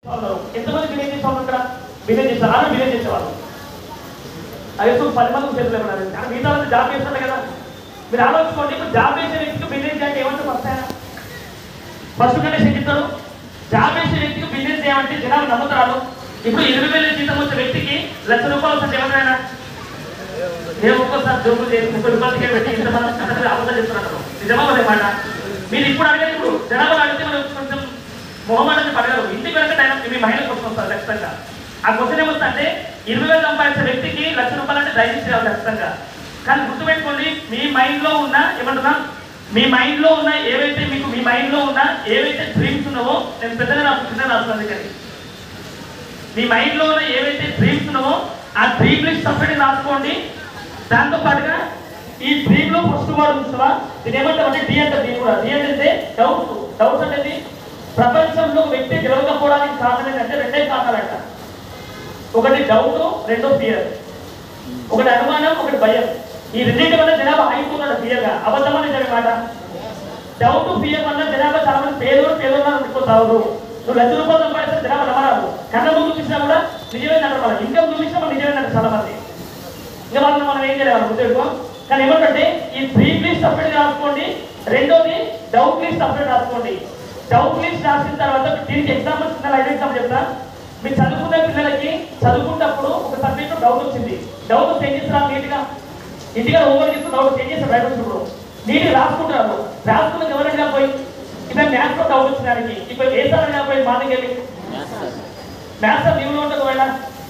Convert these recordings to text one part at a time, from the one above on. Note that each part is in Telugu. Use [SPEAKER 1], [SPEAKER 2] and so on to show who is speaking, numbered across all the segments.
[SPEAKER 1] వాళ్ళు ఎంతమంది బిజినెస్ చేసేవాళ్ళు ఇక్కడ బిజినెస్ చేస్తారు ఆమె బిజినెస్ చేసేవాళ్ళు అది సో పది మంది చేతులు ఏమన్నారు కానీ మిగతా వాళ్ళు జాబ్ చేస్తారు కదా మీరు ఆలోచించుకోండి ఇప్పుడు జాబ్ చేసే వ్యక్తికి బిజినెస్ చేయాలంటే ఏమంటారు ఫస్ట్ ఆయన ఫస్ట్ కండిషన్ చెప్తారు జాబ్ చేసే వ్యక్తికి బిజినెస్ చేయమంటే జనాలు నమ్ముతారు ఇప్పుడు ఇరవై వేల జీతం వచ్చే వ్యక్తికి లక్ష రూపాయలు వస్తుంది ఎవరైనా నేను ఒక్కోసారి జోకులు చేసి ముప్పై రూపాయల టికెట్ పెట్టి ఇంతమంది కథలు అబద్ధం చెప్తున్నాను నిజమా అదే మాట మీరు ఇప్పుడు అడిగే ఇప్పుడు జనాభా అడిగితే మనం కొంచెం మొహమాటని పడగలరు ఇంటికి వెళ్ళక టైం మీ మహిళ క్వశ్చన్ వస్తారు ఖచ్చితంగా ఆ క్వశ్చన్ ఏమొస్తుందంటే ఇరవై వేలు సంపాదించే వ్యక్తికి లక్ష రూపాయలు అంటే దయచేసి చేయాలి ఖచ్చితంగా కానీ గుర్తుపెట్టుకోండి మీ మైండ్ లో ఉన్న ఏమంటున్నా మీ మైండ్ లో ఉన్న ఏవైతే మీకు మీ మైండ్ లో ఉన్న ఏవైతే డ్రీమ్స్ ఉన్నావో నేను పెద్దగా రాసు చిన్నగా రాస్తున్నాను కానీ మీ మైండ్ లో ఉన్న ఏవైతే డ్రీమ్స్ ఉన్నావో ఆ డ్రీమ్ లిస్ట్ సపరేట్ రాసుకోండి దాంతో పాటుగా ఈ డ్రీమ్ లో ఫస్ట్ వర్డ్ చూస్తావా ఇది ఏమంటావు అంటే డి అంటే దీని కూడా డి అంటే డౌట్స్ డౌట్స్ అనేది ప్రపంచంలో వ్యక్తి గెలవకపోవడానికి కారణం ఏంటంటే రెండే కారణాలంట ఒకటి డౌట్ రెండో ఫియర్ ఒకటి అనుమానం ఒకటి భయం ఈ రెండింటి వల్ల జనాభా ఆగిపోతున్నాడు ఫియర్గా అబద్ధమని చెప్పే మాట డౌట్ ఫియర్ వల్ల జనాభా చాలా మంది పేదోడు పేదోడు ఉండిపోతారు నువ్వు లక్ష రూపాయలు సంపాదిస్తే జనాభా నమ్మరాదు కళ్ళ ముందు చూసినా కూడా నిజమే అంటారు మనం ఇన్కమ్ చూపించినా మనం నిజమే అంటారు చాలా మంది ఇంకా వాళ్ళని మనం ఏం చేయాలి ఉద్యోగం కానీ ఏమంటే ఈ త్రీ లిస్ట్ సపరేట్ రాసుకోండి రెండోది డౌట్ లిస్ట్ సపరేట్ రాసుకోండి డౌట్ లిస్ట్ రాసిన తర్వాత దీనికి ఎగ్జాంపుల్ చిన్న లైవ్ ఎగ్జాంపుల్ చెప్తా మీరు చదువుకునే పిల్లలకి చదువుకున్నప్పుడు ఒక సబ్జెక్ట్ డౌట్ వచ్చింది డౌట్ వస్తే ఏం చేస్తారు నీట్గా ఇంటిగా హోంవర్క్ చేస్తూ డౌట్ ఏం చేస్తారు బయట వచ్చినప్పుడు నీట్గా రాసుకుంటారు రాసుకున్న ఎవరైనా పోయి ఇలా మ్యాథ్స్ లో డౌట్ వచ్చిన దానికి ఇప్పుడు ఏ సార్ అయినా పోయి మార్నింగ్ వెళ్ళి మ్యాథ్స్ లీవ్ లో ఉంటుంది ఒకవేళ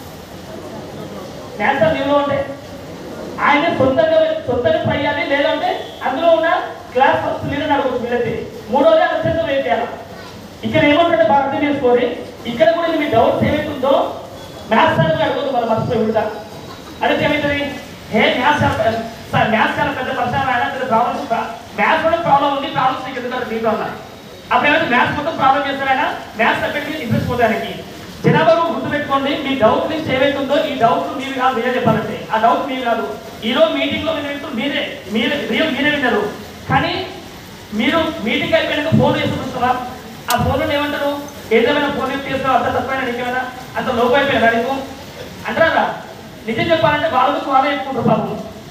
[SPEAKER 1] మ్యాథ్స్ లీవ్ లో ఉంటే ఆయన సొంతంగా సొంతంగా ట్రై చేయాలి లేదంటే అందులో ఉన్న క్లాస్ ఫస్ట్ లీడర్ అడగచ్చు వీళ్ళైతే మూడోది అత్యంత వెయిట్ చేయాలి ఇక్కడ ఏమంటుంటే బాగా అర్థం చేసుకోవాలి ఇక్కడ కూడా మీ డౌట్స్ ఏమైతుందో మ్యాథ్స్ సార్ అడగదు మనం మర్చిపోయి ఉంటా అడిగితే ఏమవుతుంది హే మ్యాథ్స్ సార్ మ్యాథ్స్ చాలా పెద్ద పరిశ్రమ ఆయన పెద్ద ప్రాబ్లమ్స్ మ్యాథ్స్ కూడా ప్రాబ్లం ఉంది ప్రాబ్లమ్స్ నీకు ఎందుకంటే దీంట్లో ఉన్నా అప్పుడు ఏమైతే మ్యాథ్స్ మొత్తం ప్రాబ్లం చేస్తారు ఆయన మ్యాథ్స్ సబ్జెక్ట్ మీద ఇంట్రెస్ట్ పోతానికి జనాభాకు గుర్తుపెట్టుకోండి మీ డౌట్ లిస్ట్ ఏవైతుందో ఈ డౌట్ మీవి కాదు మీరే చెప్పాలంటే ఆ డౌట్ మీవి కాదు ఈ రోజు మీటింగ్ లో మీరు వింటూ మీరే మీరే రియల్ మీరే విన్నారు కానీ మీరు మీటింగ్ అయిపోయినాక ఫోన్ చేసి చూస్తారా ఆ ఫోన్ ఏమంటారు ఏదేమైనా ఫోన్ యూజ్ చేస్తావు అంత తప్పైనా నీకేమైనా అంత లోపు అయిపోయినా నీకు అంటారా నిజం చెప్పాలంటే వాళ్ళ గురించి వాళ్ళే చెప్పుకుంటారు పాపం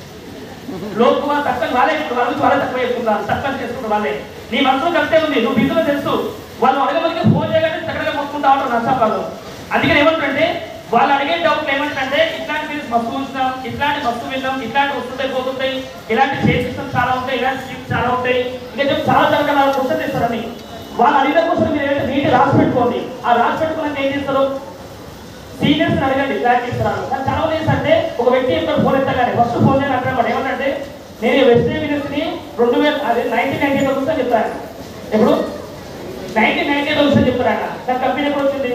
[SPEAKER 1] లోపు తక్కువ వాళ్ళే చెప్పుకుంటారు వాళ్ళ గురించి వాళ్ళే తక్కువ చెప్పుకుంటారు తక్కువ చేసుకుంటారు వాళ్ళే నీ మనసులో కష్టే ఉంది నువ్వు బిజీలో తెలుసు వాళ్ళు అడగబడికి ఫోన్ చేయగానే చక్కగా మొత్తుకుంటా ఉంటారు నష్టపాలు అందుకని ఏమంటారంటే వాళ్ళు అడిగే డౌట్లు ఏమంటారంటే ఇట్లాంటి మీరు మస్తు చూసినాం ఇట్లాంటి మస్తు విన్నాం ఇట్లాంటి వస్తుంటాయి పోతుంటాయి ఇలాంటి చేసిస్తాం చాలా ఉంటాయి ఇలాంటి స్కీమ్స్ చాలా ఉంటాయి ఇంకా చెప్పి చాలా రకాల క్వశ్చన్ చేస్తారని వాళ్ళు అడిగిన క్వశ్చన్ మీరు ఏంటంటే నీటి రాసి పెట్టుకోండి ఆ రాసి పెట్టుకున్నాక ఏం చేస్తారు సీనియర్స్ అడగండి క్లారిటీ ఇస్తారు కానీ చాలా మంది ఏంటంటే ఒక వ్యక్తి ఇప్పుడు ఫోన్ ఎత్తగానే ఫస్ట్ ఫోన్ చేయని అంటారు ఏమంటే నేను వెస్ట్ యూనివర్సిటీ రెండు వేల అదే నైన్టీన్ నైన్టీ ఎయిట్ వస్తుందని చెప్తాను ఎప్పుడు నైన్టీన్ నైన్టీ ఎయిట్ వస్తుందని చెప్తారా కానీ కంపెనీ ఎప్పుడు వచ్చింది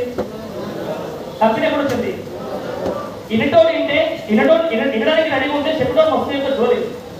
[SPEAKER 1] కంపెనీ ఎప్పుడు వచ్చింది ఇనటోడు ఏంటే ఇనటోడు ఇనడానికి రెడీగా ఉంటే చెప్పడం వస్తుంది యొక్క జోలి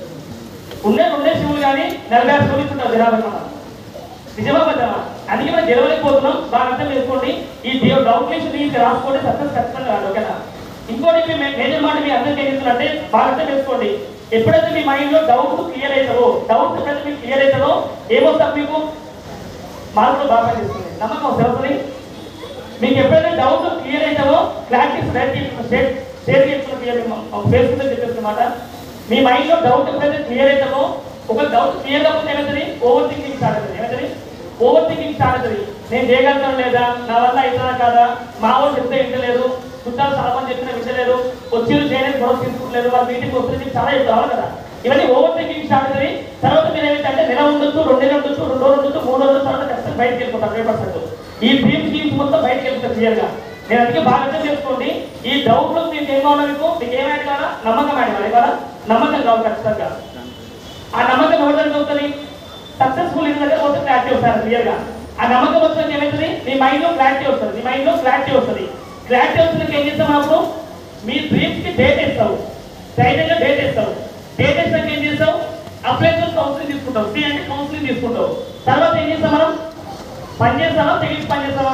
[SPEAKER 1] ఉండే ఉండే శివులు కానీ నలభై ఆరు శివులు ఇస్తుంటారు జనాభా మనం నిజమా పెద్దమా అందుకే మనం గెలవలేకపోతున్నాం బాగా అర్థం చేసుకోండి ఈ దేవుడు డౌట్ లిస్ట్ దీనికి రాసుకోండి సక్సెస్ ఖచ్చితంగా కాదు ఓకేనా ఇంకోటి మీ మేజర్ మాట మీ అందరికీ ఏం చెప్తున్నంటే బాగా అర్థం చేసుకోండి ఎప్పుడైతే మీ మైండ్ లో డౌట్ క్లియర్ అవుతారో డౌట్ ఎప్పుడైతే మీకు క్లియర్ అవుతారో ఏమొస్తారు మీకు మార్కులు బాగా చేస్తుంది నమ్మకం వస్తుంది మీకు ఎప్పుడైతే డౌట్ క్లియర్ అవుతావో క్లారిటీ స్టేట్ స్టేట్ స్టేట్ చేసుకున్న ఫేస్బుక్ చెప్పేస్తున్నమాట మీ మైండ్ లో డౌట్ ఎప్పుడైతే క్లియర్ అవుతావో ఒక డౌట్ క్లియర్ కాకపోతే ఏమవుతుంది ఓవర్ థింకింగ్ స్టార్ట్ అవుతుంది ఏమవుతుంది ఓవర్ థింకింగ్ స్టార్ట్ అవుతుంది నేను చేయగలుగుతాను లేదా నా వల్ల అవుతుందా కాదా మా వాళ్ళు చెప్తే వింటలేదు చుట్టాలు చాలా మంది చెప్పినా వింటలేదు వచ్చి చేయడానికి గొడవ తీసుకుంటలేదు వాళ్ళ మీటింగ్ వస్తుంది చాలా చెప్తారు కదా ఇవన్నీ ఓవర్ థింకింగ్ స్టార్ట్ అవుతుంది తర్వాత మీరు ఏమిటంటే నెల ఉండొచ్చు రెండు నెలలు ఉండొచ్చు రెండు రోజులు ఉండొచ్చు మూడు రోజుల తర్వాత ఖచ్చితంగా బయటకు వెళ్ళిపోతారు హండ్రెడ్ పర్సెంట్ ఈ డ్రీమ్ స్కీమ్స్ మొత్తం బయటకు వెళ్తారు క్లియర్ గా నేను అందుకే బాగా అర్థం చేసుకోండి ఈ డౌట్ లో మీకు ఏం కావాలా మీకు మీకు ఏమైనా కావాలా నమ్మకం ఆయన మరి కావాలా నమ్మకం కావాలి ఖచ్చితంగా ఆ నమ్మకం ఎవరితో వస్తుంది సక్సెస్ఫుల్ ఇన్ దగ్గర మొత్తం క్లారిటీ వస్తారు క్లియర్ గా ఆ నమ్మకం వచ్చినాక ఏమవుతుంది మీ మైండ్ లో క్లారిటీ వస్తుంది మీ మైండ్ లో క్లారిటీ వస్తుంది క్లారిటీ వచ్చినాక ఏం చేస్తాం అప్పుడు మీ డ్రీమ్స్ కి డేట్ ఇస్తావు ధైర్యంగా డేట్ ఇస్తావు డేట్ ఇస్తాక ఏం చేస్తావు అప్లై కౌన్సిలింగ్ తీసుకుంటావు సి అంటే కౌన్సిలింగ్ తీసుకుంటావు తర్వాత ఏం చేస్తాం మనం పని చేస్తామా తెగించి పని చేస్తామా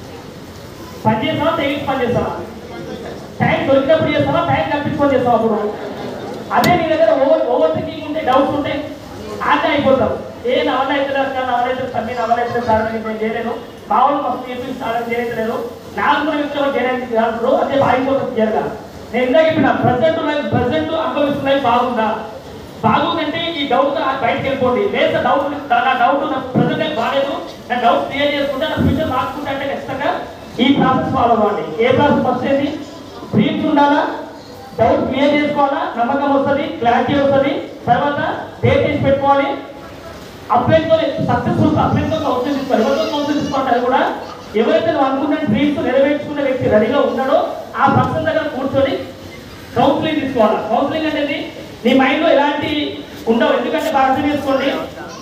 [SPEAKER 1] పని చేస్తామా తెగించి పని చేస్తామా టైం దొరికినప్పుడు చేస్తామా టైం కల్పించుకొని చేస్తాం అప్పుడు అదే నీ దగ్గర ఓవర్ ఓవర్ థింకింగ్ ఉంటే డౌట్స్ ఉంటే ఆట అయిపోతావు ఏ నవల అయితే నా వల్ల అయితే తమ్మి నవల అయితే సార్ నేను చేయలేను మా వాళ్ళు మస్తు చెప్పి సార్ చేయలేదు నాలుగు వందల వ్యక్తులు చేయడానికి అంటారు అదే ఆగిపోతుంది క్లియర్గా నేను ఇందాక చెప్పిన ప్రజెంట్ లైఫ్ ప్రజెంట్ అనుభవిస్తున్న లైఫ్ బాగుందా బాగుందంటే ఈ డౌట్ బయటకు వెళ్ళిపోండి లేదా డౌట్ నా డౌట్ నా ప్రజెంట్ లైఫ్ బాగాలేదు నా డౌట్ క్లియర్ చేసుకుంటే నా ఫ్యూచర్ మార్చుకుంటే అంటే ఖచ్చితంగా ఈ ప్రాసెస్ ఫాలో అవ్వండి ఏ ప్రాసెస్ ఫస్ట్ ఏంటి బ్రీఫ్ ఉండాలా డౌట్ క్లియర్ చేసుకోవాలా నమ్మకం వస్తుంది క్లారిటీ వస్తుంది తర్వాత డేట్ వేసి పెట్టుకోవాలి అప్లైతో సక్సెస్ఫుల్ అప్లైతో కౌన్సిల్ తీసుకోవాలి ఎవరితో కౌన్సిల్ తీసుకోవాలి అది కూడా ఎవరైతే నువ్వు అనుకున్న డ్రీమ్స్ నెరవేర్చుకునే వ్యక్తి రెడీగా ఉన్నాడో ఆ పర్సన్ దగ్గర కూర్చొని కౌన్సిలింగ్ తీసుకోవాలి కౌన్సిలింగ్ అనేది నీ మైండ్ లో ఎలాంటి ఉండవు ఎందుకంటే బాగా అర్థం చేసుకోండి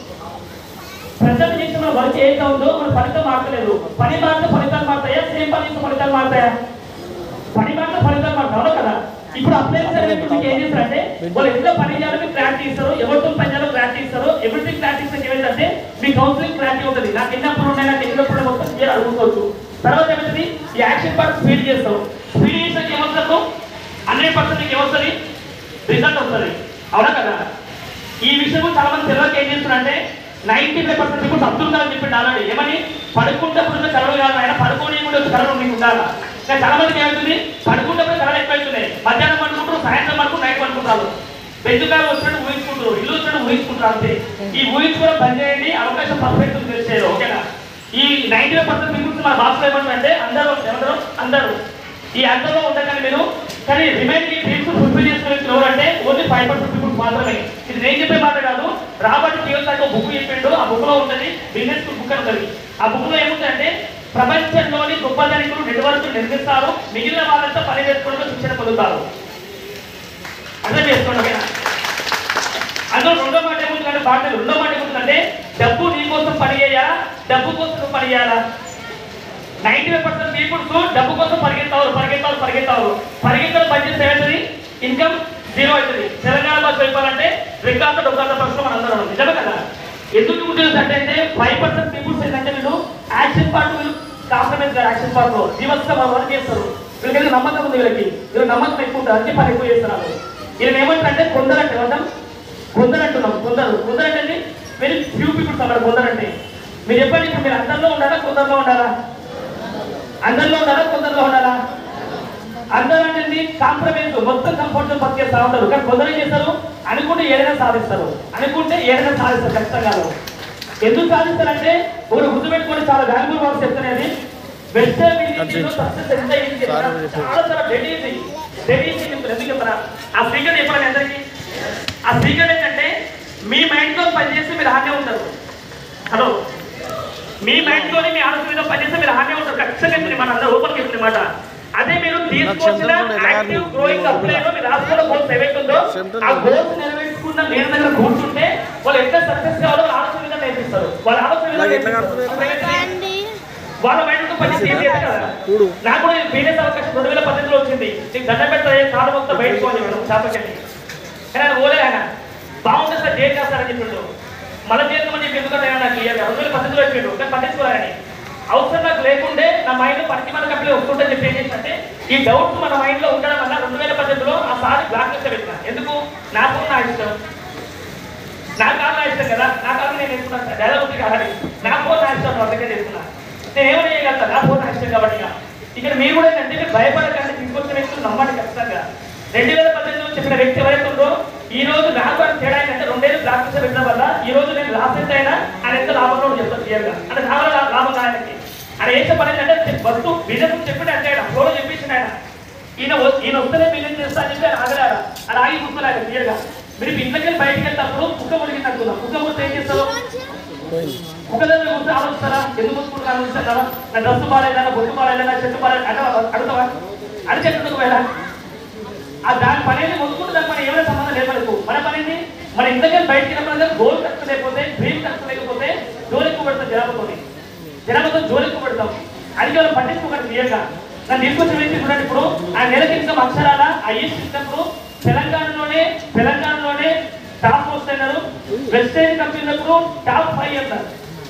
[SPEAKER 1] ప్రజెంట్ చేసిన వర్క్ ఏదైతే ఉందో మన ఫలితం మారలేదు పని మారితే ఫలితాలు మారుతాయా సేమ్ పని చేస్తే ఫలితాలు మారుతాయా పని మాత్రం ఫలితాలు మాకు రావు కదా ఇప్పుడు అప్లై మీకు ఏం చేస్తారంటే వాళ్ళు ఎంత పని చేయాలో మీకు క్లారిటీ ఇస్తారు ఎవరితో పని చేయాలో క్లారిటీ ఇస్తారు ఎవ్రీథింగ్ క్లారిటీ ఇస్తే ఏమైందంటే మీ కౌన్సిలింగ్ క్లారిటీ ఉంటుంది నాకు ఎన్ని అప్పుడు ఉన్నాయి నాకు ఎన్ని అప్పుడు మొత్తం క్లియర్ అడుగుకోవచ్చు తర్వాత ఏమవుతుంది ఈ యాక్షన్ పార్ట్ స్పీడ్ చేస్తాం స్పీడ్ చేస్తే ఏమవుతుంది హండ్రెడ్ పర్సెంట్ మీకు ఏమొస్తుంది రిజల్ట్ వస్తుంది అవునా కదా ఈ విషయం చాలా మంది తెలియక ఏం చేస్తున్నారంటే నైన్టీ ఫైవ్ పర్సెంట్ ఇప్పుడు అబ్దుల్ కలాం చెప్పిండు ఆల్రెడీ ఏమని పడుకుంటప్పుడు కలలు కాదు ఆయన పడుకోని కూడా కలలు మీకు ఉండాలా ఇంకా చాలా మందికి ఏమవుతుంది పడుకుంటప్పుడు కలలు ఎక్కువైతున్నాయి మధ్యాహ్నం పడుకుంటారు సాయంత్రం పడుకుంటూ నైట్ పడుకుంటారు పెద్దగా వచ్చినట్టు ఊహించుకుంటారు ఇల్లు వచ్చినట్టు ఊహించుకుంటారు అంతే ఈ ఊహించుకోవడం బంద్ చేయండి అవకాశం పర్ఫెక్ట్ తెలిసేది ఓకేనా ఈ నైన్టీ ఫైవ్ పర్సెంట్ పీపుల్స్ మన భాషలో ఏమంటారంటే అందరూ ఎవరు అందరూ ఈ అందరిలో ఉండగానే మీరు కానీ రిమైనింగ్ డ్రీమ్స్ ఫుల్ఫిల్ చేసుకునే వ్యక్తులు ఎవరంటే ఓన్లీ ఫైవ్ పర్సెంట్ పీపుల్స్ మాత్రమే ఇది నేను చెప్పే మాట కాదు రాబర్ట్ కియోసాకి ఒక బుక్ చెప్పిండు ఆ బుక్ లో ఉంటుంది బిజినెస్ బుక్ అని ఉంటుంది ఆ బుక్ లో ఏముందంటే ప్రపంచంలోని గొప్ప ధనికులు నెట్వర్క్ నిర్మిస్తారు మిగిలిన వాళ్ళంతా పని చేసుకోవడంలో శిక్షణ పొందుతారు అర్థం చేసుకోండి ఓకేనా అందులో రెండో మాట ఏముంటుందంటే పాట రెండో మాట ఏముంటుందంటే డబ్బు నీ కోసం పని చేయాలా డబ్బు కోసం నువ్వు పని చేయాలా నైన్టీ ఫైవ్ పర్సెంట్ పీపుల్స్ డబ్బు కోసం పరిగెత్తారు పరిగెత్తారు పరిగెత్తారు పరిగెత్తడం పనిచేస్తే ఏమవుతుంది ఇన్కమ్ జీరో అవుతుంది తెలంగాణ భాష చెప్పాలంటే రికార్డు డొక్కాత పరిశ్రమ మన అందరం ఉంది. నిజమే కదా ఎందుకు ఉంటుంది అంటే అంటే ఫైవ్ పర్సెంట్ పీపుల్స్ ఏంటంటే వీళ్ళు యాక్షన్ పార్ట్ వీళ్ళు కాంప్రమైజ్ గారు యాక్షన్ పార్ట్ లో దివసం వర్క్ చేస్తారు వీళ్ళకి నమ్మకం ఉంది వీళ్ళకి వీళ్ళు నమ్మకం ఎక్కువ ఉంటుంది అన్ని పని ఎక్కువ చేస్తున్నారు వీళ్ళు ఏమంటారంటే కొందరంటే ఏమంటాం కొందరు అంటున్నాం కొందరు కొందరు అంటే వెరీ ఫ్యూ పీపుల్స్ అక్కడ కొందరు అంటే మీరు చెప్పండి ఇప్పుడు మీరు అందరిలో ఉండాలా కొందరిలో ఉండాలా అందరిలో ఉండాలా కొందరిలో ఉండాలా అందరూ అనేది కాంప్రమైజ్ మొత్తం కంఫర్ట్ జోన్ బతికేస్తా ఉంటారు కానీ కొందరు ఏం చేస్తారు అనుకుంటే ఏదైనా సాధిస్తారు అనుకుంటే ఏదైనా సాధిస్తారు ఖచ్చితంగా ఎందుకు సాధిస్తారంటే ఒకరు గుర్తుపెట్టుకోండి చాలా వాల్యుబుల్ వర్క్స్ చెప్తున్నది వెస్టర్న్ ఇండియన్ సక్సెస్ ఎంత ఈజీ చాలా చాలా డెడ్ ఈజీ డెడ్ ఈజీ చెప్తారు ఎందుకు చెప్పరా ఆ సీక్రెట్ చెప్పండి అందరికీ ఆ సీక్రెట్ ఏంటంటే మీ మైండ్ తో పనిచేస్తే మీరు హానే ఉంటారు హలో మీ మైండ్ తోని మీ ఆలోచన మీద పనిచేస్తే మీరు హానే ఉంటారు ఖచ్చితంగా చెప్తుంది మన అందరూ ఓపెన్ చెప్తుంది మాట అదే మీరు తీసుకొచ్చిన యాక్టివ్ గ్రోయింగ్ అప్లైలో మీరు రాష్ట్రంలో గోల్స్ ఏవైతే ఉందో ఆ గోల్స్ నెరవేర్చుకున్న నేను దగ్గర కూర్చుంటే వాళ్ళు ఎంత సక్సెస్ కావాలో వాళ్ళ ఆలోచన మీద నేర్పిస్తారు వాళ్ళ ఆలోచన మీద నేర్పిస్తారు వాళ్ళ మైండ్ తో పనిచేస్తే ఏం చేయాలి కదా నాకు కూడా బిజినెస్ అవకాశం రెండు వేల పద్దెనిమిదిలో వచ్చింది నీకు దండం పెడతా కాదు మొత్తం బయటకు అని చెప్పాను చేపకెళ్ళి కానీ ఆయన ఓలే ఆయన బాగుంటుంది సార్ డేట్ చేస్తారని చెప్పిండు మళ్ళీ చేద్దామని చెప్పి ఎందుకంటే ఆయన నాకు క్లియర్గా రెండు వేల పద్దెనిమిదిలో చెప్పిండు కానీ పట్టించుకోవాలని అవసరం నాకు లేకుండే నా మైండ్ పనికి మన కంపెనీ వస్తుంటే చెప్పి ఏం చేసినట్టే ఈ డౌట్స్ మన మైండ్ లో ఉండడం వల్ల రెండు వేల పద్దెనిమిదిలో ఆ సారి బ్లాక్ లిస్ట్ పెట్టిన ఎందుకు నాకు నా ఇష్టం నా కాదు నా ఇష్టం కదా నా కాదు నేను వేసుకున్నాను డైలాగ్ ఉంది కాబట్టి నా ఫోన్ నా ఇష్టం అందుకే చేసుకున్నా నేను ఏమో చేయగలుగుతా నా ఫోన్ నా ఇష్టం కాబట్టి ఇక. ఇక్కడ మీరు కూడా ఏంటంటే మీరు భయపడకండి తీసుకొచ్చిన వ్యక్తులు నమ్మండి ఖచ్చితంగా రెండు వేల పద్దెనిమిదిలో చెప్పిన వ్యక్తి ఎవరైతే ఉందో ఈ రోజు నాకు అని తేడా ఏంటంటే రెండేళ్ళు బ్లాక్ లిస్ట్ పెట్టడం వల్ల ఈ రోజు నేను లాస్ ఎంత అయినా ఆయన ఎంత లాభంలో ఉందో చెప్తాను క్లియర్గా అంటే నా వల్ల లా- లాభం ఆయనకి ఆయన ఏం చెప్పాలి అంటే వస్తు బిజినెస్ చెప్పిన అంటే ఆయన ఫ్లోలో చెప్పించిన ఆయన ఈయన వ- ఈయన వస్తేనే బిజినెస్ చేస్తా అని చెప్పి ఆయన ఆగలేరా అది ఆగి కూర్చోలే ఆయన క్లియర్గా మీరు ఇప్పుడు ఇంట్లోకి బయటికి వెళ్తాప్పుడు కుక్క ములిగింది అనుకుందాం కుక్క ముడితే ఏం చేస్తారు కుక్క దగ్గర కూర్చొని ఆలోచిస్తారా ఎందుకు కూర్చుంటారు ఆలోచిస్తారా నా డ్రెస్ బాగాలేదా నా బొట్టు బాగాలేదా నా చెట్టు బాగాలేదు అంటే అడుగుతావా అది చెట్టుకు వెళ్ళా ఆ దాని పని అనేది మొత్తుకుంటే దాని పని ఏమైనా సంబంధం లేదు మనకు మన పని ఏంటి మన ఇంతకీ బయటికి వెళ్ళినప్పుడు గోల్ కరెక్ట్ లేకపోతే డ్రీమ్ కరెక్ట్ లేకపోతే జోలు ఎక్కువ పెడతాం జనాభాతోని జనాభాతో జోలు ఎక్కువ పెడతాం అది మనం పట్టించుకోకండి క్లియర్గా నన్ను తీసుకొచ్చిన వ్యక్తి చూడండి ఇప్పుడు ఆ నెలకి ఇన్కమ్ అక్షరాల ఆ ఈస్ట్ ఇచ్చినప్పుడు తెలంగాణలోనే తెలంగాణలోనే టాప్ పోస్ట్ అయినారు వెస్టైన్ కంపెనీలప్పుడు టాప్ ఫైవ్ అన్నారు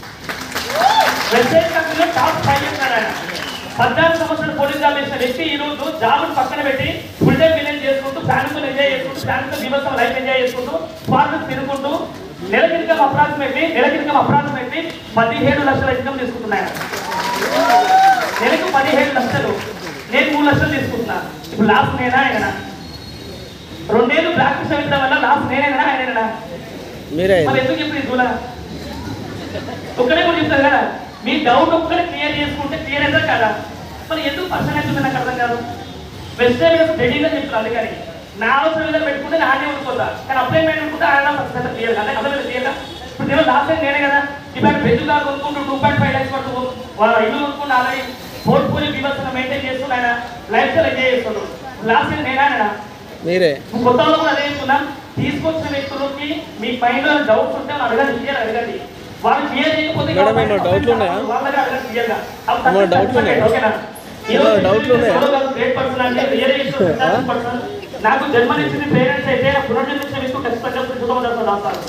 [SPEAKER 1] వెస్టైన్ కంపెనీలో టాప్ ఫైవ్ అన్నారు ఆయన పద్నాలుగు సంవత్సరాలు పోలీస్ జాబ్ చేసిన వ్యక్తి ఈ రోజు జాబ్ పక్కన పెట్టి ఫుల్ టైం బిజినెస్ చేసుకుంటూ ఫ్యామిలీతో ఎంజాయ్ చేసుకుంటూ ఫ్యామిలీతో దివసం లైఫ్ ఎంజాయ్ చేసుకుంటూ ఫారెన్ తిరుగుకుంటూ నెలకి ఇన్కమ్ అప్రాక్సిమేట్లీ నెలకి ఇన్కమ్ అప్రాక్సిమేట్లీ పదిహేడు లక్షల ఇన్కమ్ తీసుకుంటున్నాయి ఆయన. నెలకు పదిహేడు లక్షలు నేను మూడు లక్షలు తీసుకుంటున్నా ఇప్పుడు లాస్ట్ నేనా ఆయన రెండేళ్ళు ప్రాక్టీస్ అవ్వడం వల్ల లాస్ట్ నేనేనా ఆయనేనా
[SPEAKER 2] మీరే
[SPEAKER 1] మరి ఎందుకు ఇప్పుడు ఈ దూల ఒక్కడే కూడా చెప్తారు కదా మీ డౌట్ ఒక్కడే క్లియర్ చేసుకుంటే క్లియర్ అవుతుంది కదా మరి ఎందుకు పర్సనైజ్ ఉంది నాకు అర్థం కాదు వెజిటేబుల్స్ రెడీగా చెప్తారు అందుకని నా అవసరం మీద పెట్టుకుంటే నానే ఉండిపోతా కానీ అప్లైమెంట్ అనుకుంటే ఆయన పర్సెంట్ క్లియర్ కదా అర్థం క్లియర్ ఇప్పుడు నేను లాస్ట్ టైం నేనే కదా ఇప్పుడు వెజ్ కార్ కొనుక్కుంటూ టూ పాయింట్ ఫైవ్ ల్యాక్స్ పడుతూ వాళ్ళ ఇల్లు కొనుక్కుంటూ ఆల్రెడీ పోర్ట్ఫోలియో వివర్స్ మెయింటైన్ చేస్తూ ఆయన లైఫ్ స్టైల్ ఎంజాయ్ చేస్తున్నాడు లాస్ట్ టైం నేనా ఆయన
[SPEAKER 2] మీరే
[SPEAKER 1] కొత్త వాళ్ళు కూడా అదే చెప్తున్నాం తీసుకొచ్చిన వ్యక్తులకి మీ మైండ్ లో డౌట్స్ ఉంటే వాళ్ళు అడగండి క్లియర్ అడగండి వాళ్ళు క్లియర్ చేయకపోతే
[SPEAKER 2] మేడం, ఏమైనా డౌట్లు ఉన్నాయా?
[SPEAKER 1] వాళ్ళకి అడగండి క్లియర్ గా
[SPEAKER 2] ఏమైనా డౌట్లు ఉన్నాయా?
[SPEAKER 1] ఓకేనా
[SPEAKER 2] ఏమైనా డౌట్లు ఉన్నాయా?
[SPEAKER 1] గ్రేట్ పర్సన్ అంటే రియల్ పర్సన్ నాకు జన్మనిచ్చిన పేరెంట్స్ అయితే నా పునర్జన్మించిన వ్యక్తి ఖచ్చితంగా చూడమని రాస్తారు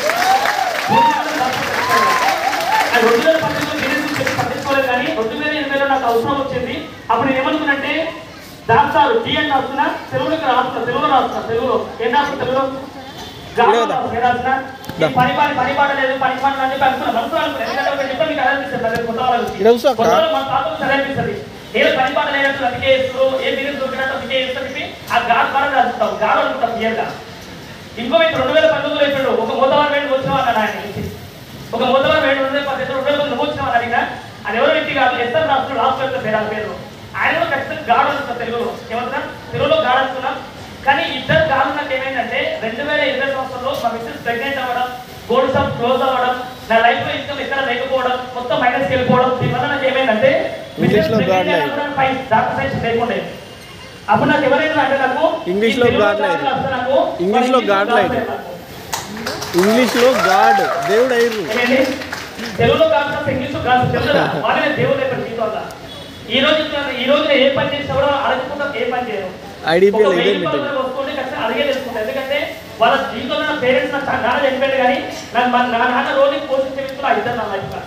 [SPEAKER 1] అది రెండు వేల పద్దెనిమిదిలో మీరే చూసి పట్టించుకోలేదు కానీ రెండు వేల ఎనిమిదిలో నాకు అవసరం వచ్చింది అప్పుడు నేను ఏమనుకున్నంటే రాస్తారు టీ అని రాస్తున్నా తెలుగులో ఇక్కడ రాస్తున్నా తెలుగులో రాస్తున్నా తెలుగులో ఏం రాస్తున్నా తెలుగులో గ్రామం
[SPEAKER 2] ఇదే కదా.
[SPEAKER 1] రాస్తున్నా, ఏం రాస్తున్నా
[SPEAKER 2] దా.
[SPEAKER 1] ఈ పని పాట పని పాట లేదు పని పాట అని చెప్పి అనుకున్నా మనసులో అనుకున్నా ఎందుకంటే ఒక చెప్పి మీకు అదే అనిపిస్తుంది అదే కొత్త వాళ్ళకి
[SPEAKER 2] ఇక్కడ కూర్చో అక్క.
[SPEAKER 1] కొత్త వాళ్ళు మన తాతకు సరే అనిపిస్తుంది ఏ పని పాట లేనట్టు అందుకే చేస్తారు ఏ బిజినెస్ దొరికినట్టు అందుకే చేస్తారు చెప్పి ఆ గాడ్ ద్వారా రాస్తాం గాడ్ అనుకుంటాం క్లియర్ గా ఇంకో వ్యక్తి రెండు వేల పంతొమ్మిదిలో చెప్పాడు ఒక మూతవారం వేడు వచ్చిన వాళ్ళు ఆయన నుంచి ఒక మూతవారం వేడు రెండు వేల పద్దెనిమిది రెండు వేల పంతొమ్మిది నువ్వు వచ్చిన వాళ్ళు అడిగినా అది ఎవరో వ్యక్తి కాదు ఎస్ఆర్ రాష్ట్రం లాస్ట్ యొక్క పేరు ఆ పేరు ఆయన కూడా ఖచ్చితంగా గాడ్ అనుకుంటాం తెలుగులో ఏమంటున్నా తెలుగులో గాడ్ అనుకున్నాం కానీ ఇద్దరు గాడ్ నాకు ఏమైందంటే రెండు వేల ఇరవై సంవత్సరంలో మా మిస్సెస్ ప్రెగ్నెంట్ అవ్వడం గోల్డ్ షాప్ క్లోజ్ అవ్వడం నా లైఫ్ లో ఇన్కమ్ ఎక్కడ లేకపోవడం మొత్తం మైనస్ వెళ్ళిపోవడం దీనివల్ల నాకు ఏమైందంటే
[SPEAKER 2] English లో God life.
[SPEAKER 1] డాక్టర్ సైన్స్ లేకుండే అప్పుడు నాకు ఎవరైనా అంటే నాకు
[SPEAKER 2] English లో
[SPEAKER 1] ఈ తెలుగు
[SPEAKER 2] God life.
[SPEAKER 1] గాడ్ వస్తే నాకు
[SPEAKER 2] English లో God life. ఇంగ్లీష్లో గాడ్ దేవుడు అయ్యారు
[SPEAKER 1] ఏంటండి? తెలుగులో కాకుండా ఇంగ్లీష్ కాదు తెలుగుదా వాళ్ళనే దేవుడు ఎక్కడ జీవితంలో ఈ రోజు ఈ రోజు ఏ పని చేసినా కూడా అడగకుండా ఏ పని చేయరు
[SPEAKER 2] IDPL
[SPEAKER 1] ఒక
[SPEAKER 2] ఇదే
[SPEAKER 1] వెయ్యి
[SPEAKER 2] meeting.
[SPEAKER 1] రూపాయలు వస్తుంటే ఖచ్చితంగా అడిగే తెలుసుకుంటారు ఎందుకంటే వాళ్ళ జీవితంలో నా పేరెంట్స్ నా నాన్న చనిపోయాడు కానీ నాకు మా నా నాన్న రోజు పోషించే వ్యక్తులు ఆ ఇద్దరు నా లైఫ్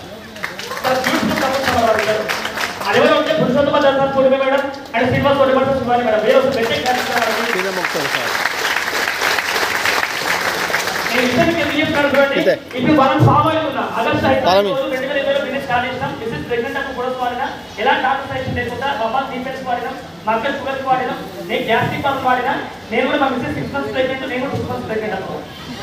[SPEAKER 1] అది ఎవరు ఉంటే పురుషోత్తమ దర్శనం చూడమే మేడం అండ్ సినిమా చూడమంటే శివాని మేడం వేరే ఒక పెట్టే కార్యక్రమం
[SPEAKER 2] కింద మొక్కుతారు సార్
[SPEAKER 1] నేను ఇద్దరికి ఎందుకు చెప్తాను చూడండి
[SPEAKER 2] ఇదే.
[SPEAKER 1] ఇప్పుడు మనం ఫామ్ అవుతున్నా ఆగస్ట్ ఐదు
[SPEAKER 2] Follow me.
[SPEAKER 1] రెండు వేల ఇరవైలో బిజినెస్ స్టార్ట్ చేసినాం బిజినెస్ ప్రెగ్నెంట్ అప్పుడు కూడా వాడినా ఎలా డాక్టర్ సైన్స్ లేకుండా మా అమ్మ డిఫెన్స్ వాడినాం మా అక్క షుగర్స్ వాడినాం నేను గ్యాస్ట్రిక్ పర్స్ వాడినా నేను కూడా మా మిస్సెస్ సిక్స్ మంత్స్ ప్రెగ్నెంట్ నేను కూడా సిక్స్ మంత్స్ ప్రెగ్నెంట్ అప్పుడు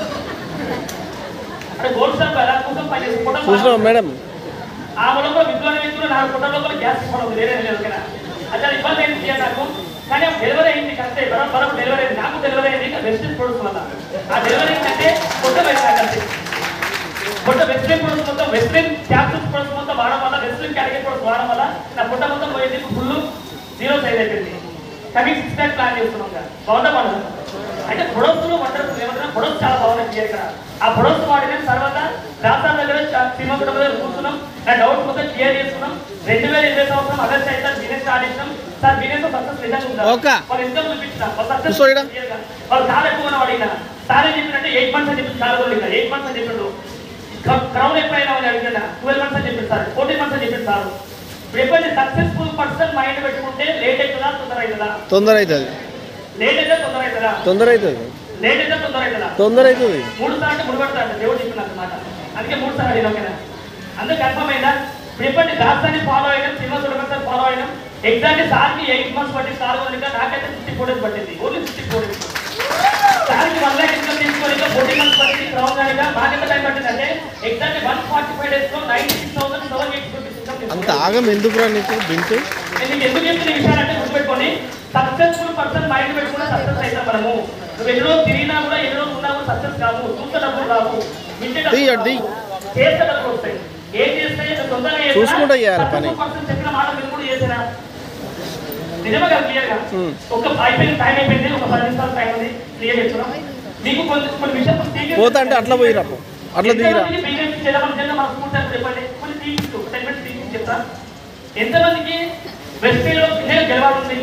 [SPEAKER 1] అంటే గోల్డ్ షాప్ ఎలా కోసం పని
[SPEAKER 2] చూసినాం
[SPEAKER 1] చేసుకుంటాం
[SPEAKER 2] మేడం
[SPEAKER 1] ఆ లోపల విద్వాన్ వ్యక్తులు నా కుటుంబ లోపల గ్యాస్ ఇవ్వడం వేరే లేదు కదా అట్లా ఇబ్బంది ఏంటి చేయాలి నాకు కానీ డెలివరీ అయింది కరెక్టే బరం బరం డెలివరీ అయింది నాకు డెలివరీ అయింది వెస్టర్న్ ప్రొడక్ట్స్ వల్ల ఆ డెలివరీ ఏంటంటే కొత్త వెస్టర్న్ కొత్త వెస్టర్న్ ప్రొడక్ట్స్ మొత్తం వెస్టర్న్ క్యాప్సూల్స్ ప్రొడక్ట్స్ మొత్తం వాడడం వల్ల వెస్టర్న్ క్యాటగిరీ ప్రొడక్ట్స్ వాడడం వల్ల నా పుట్ట మొత్తం పోయింది ఫుల్ జీరో సైజ్ అయిపోయింది కానీ సిక్స్ ప్యాక్ ప్లాన్ చేస్తున్నాం కదా బాగుందా బాగుందా అంటే ప్రొడక్ట్స్ వండర్స్ ఏమంటారు ప్రొడక్ట్స్ చాలా బాగున్నాయి క్లియర్ ఇక్కడ ఆ ప్రొడక్ట్స్ వాడిన తర్వాత రాష్ట్రాల దగ్గర చ- సినిమా కుటుంబం దగ్గర కూర్చున్నాం నా డౌట్ మొత్తం క్లియర్ చేసుకున్నాం రెండు వేల ఇరవై సంవత్సరం ఆగస్ట్ అయితే బిజినెస్ స్టార్ట్ చేసినాం సార్ బిజినెస్ సక్సెస్ నిజంగా ఉందా
[SPEAKER 2] ఓకే.
[SPEAKER 1] వాళ్ళు ఇన్కమ్ చూపించిన వాళ్ళు సక్సెస్
[SPEAKER 2] కూర్చో ఈడ.
[SPEAKER 1] వాళ్ళు చాలా ఎక్కువ ఉన్న అడిగిన సార్ ఏం చెప్పినట్టే ఎయిట్ మంత్స్ అని చెప్పి చాలా రోజులు ఎయిట్ మంత్స్ అని చెప్పిండు క్రౌన్ ఎప్పుడైనా అని అడిగిన ట్వెల్వ్ మంత్స్ అని చెప్పింది సార్ ఫోర్టీన్ మంత్స్ అని చెప్పింది సార్ ఇప్పుడు ఎప్పుడైతే సక్సెస్ఫుల్ పర్సన్ మైండ్ పెట్టుకుంటే లేట్ అవుతుందా తొందర అవుతుందా
[SPEAKER 2] తొందర అవుతుంది
[SPEAKER 1] లేట్ అయితే తొందర అవుతుందా
[SPEAKER 2] తొందర అవుతుంది
[SPEAKER 1] లేట్ అయితే తొందర అవుతుందా
[SPEAKER 2] తొందర అవుతుంది
[SPEAKER 1] మూడు సార్లు అంటే మూడు పడతా అంటే దేవుడు చెప్పిన మాట అందుకే మూడు సార్లు అడిగిన ఓకేనా అందుకు కన్ఫర్మ్ అయిందా ఇప్పుడు ఎప్పటి దాస్తాన్ని ఫాలో అయినాం సినిమా చూడకుండా ఫాలో అయినాం ఎగ్జాక్ట్ సార్కి ఎయిట్ మంత్స్ పట్టి సార్ కొనిక నాకైతే ఫిఫ్టీ ఫోర్ డేస్ పట్టింది ఓన్లీ ఫిఫ్టీ ఫోర్ డేస్ సార్కి వన్ ల్యాక్ ఇన్కమ్ తీసుకోనిక ఫోర్టీ మంత్స్ పట్టింది క్రౌన్ కనుక మాకెంత టైం పట్టిందంటే exact one forty five days లో ninety six thousand seven eight rupees
[SPEAKER 2] అంత ఆగం ఎందుకురా నీకు బింటు
[SPEAKER 1] నేను నీకు ఎందుకు చెప్తున్న ఈ విషయాలంటే గుర్తుపెట్టుకొని సక్సెస్ఫుల్ పర్సన్ మైండ్ పెట్టుకున్న సక్సెస్ అవుతాం మనము నువ్వు ఎన్ని రోజులు తిరిగినా కూడా ఎన్ని రోజులు ఉన్నా కూడా సక్సెస్ కావు చూస్తే డబ్బులు రావు వింటే డబ్బులు
[SPEAKER 2] తీయ్, అటు తీయ్.
[SPEAKER 1] రావు. చేస్తే డబ్బులు వస్తాయి ఏం చేస్తే నువ్వు తొందరగా చేసినా,
[SPEAKER 2] చూసుకుంటూ చేయాలి పని.
[SPEAKER 1] successful person చెప్పిన మాట మీరు కూడా చేసినా నిజమే కదా క్లియర్ గా
[SPEAKER 2] Hmm.
[SPEAKER 1] ఒక అయిపోయింది టైం అయిపోయింది ఒక పది నిమిషాలు టైం ఉంది క్లియర్ చేస్తున్నాం మీకు కొన్ని కొన్ని విషయాలు తీగి-
[SPEAKER 2] పోతా అంటే అట్లా పోయిరా పో. అట్లా దిగిరా
[SPEAKER 1] ఎంతమందికి బిజినెస్ చేయడం నిజంగా మన స్కూల్ టైం చెప్పండి కొన్ని తీసి టెన్ మినిట్స్ తీసి చెప్తా ఎంతమందికి వెస్టీలో నేను గెలవాలండి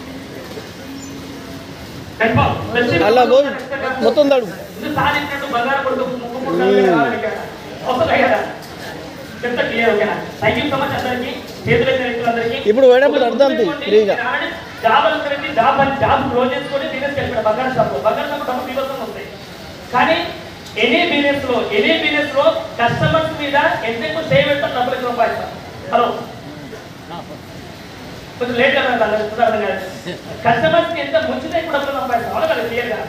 [SPEAKER 1] కన్ఫర్మ్ వెస్టీలో
[SPEAKER 2] అలా పోయి మొత్తం తడు
[SPEAKER 1] ఇది సాధించినట్టు బంగారు కొడుకు ముక్కు పుట్టాలి కావాలి కదా. వస్తుందా కదా చెప్తా క్లియర్ ఓకేనా థ్యాంక్ యూ సో మచ్ అందరికీ చేతులు ఎత్తిన వ్యక్తులందరికీ
[SPEAKER 2] ఇప్పుడు పోయేటప్పుడు అర్థం తీ, ఫ్రీగా.
[SPEAKER 1] జాబ్ అనుకుని జాబ్ అని జాబ్ క్లోజ్ చేసుకొని బిజినెస్ వెళ్ళిపోయాడు బంగారు షాప్ బంగారు షాప్ డబ్బు బీభత్సంగా ఉంటాయి కానీ ఎనీ బిజినెస్ లో ఎనీ బిజినెస్ లో కస్టమర్స్ మీద ఎంత ఎక్కువ సేవ్ పెడతారు డబ్బులు ఎక్కువ సంపాదిస్తారు హలో కొంచెం లేట్ అన్నారు అర్థం కాదు కస్టమర్స్కి ఎంత ముంచితే ఇప్పుడు అప్పుడు సంపాదిస్తాం అవును కదా క్లియర్గా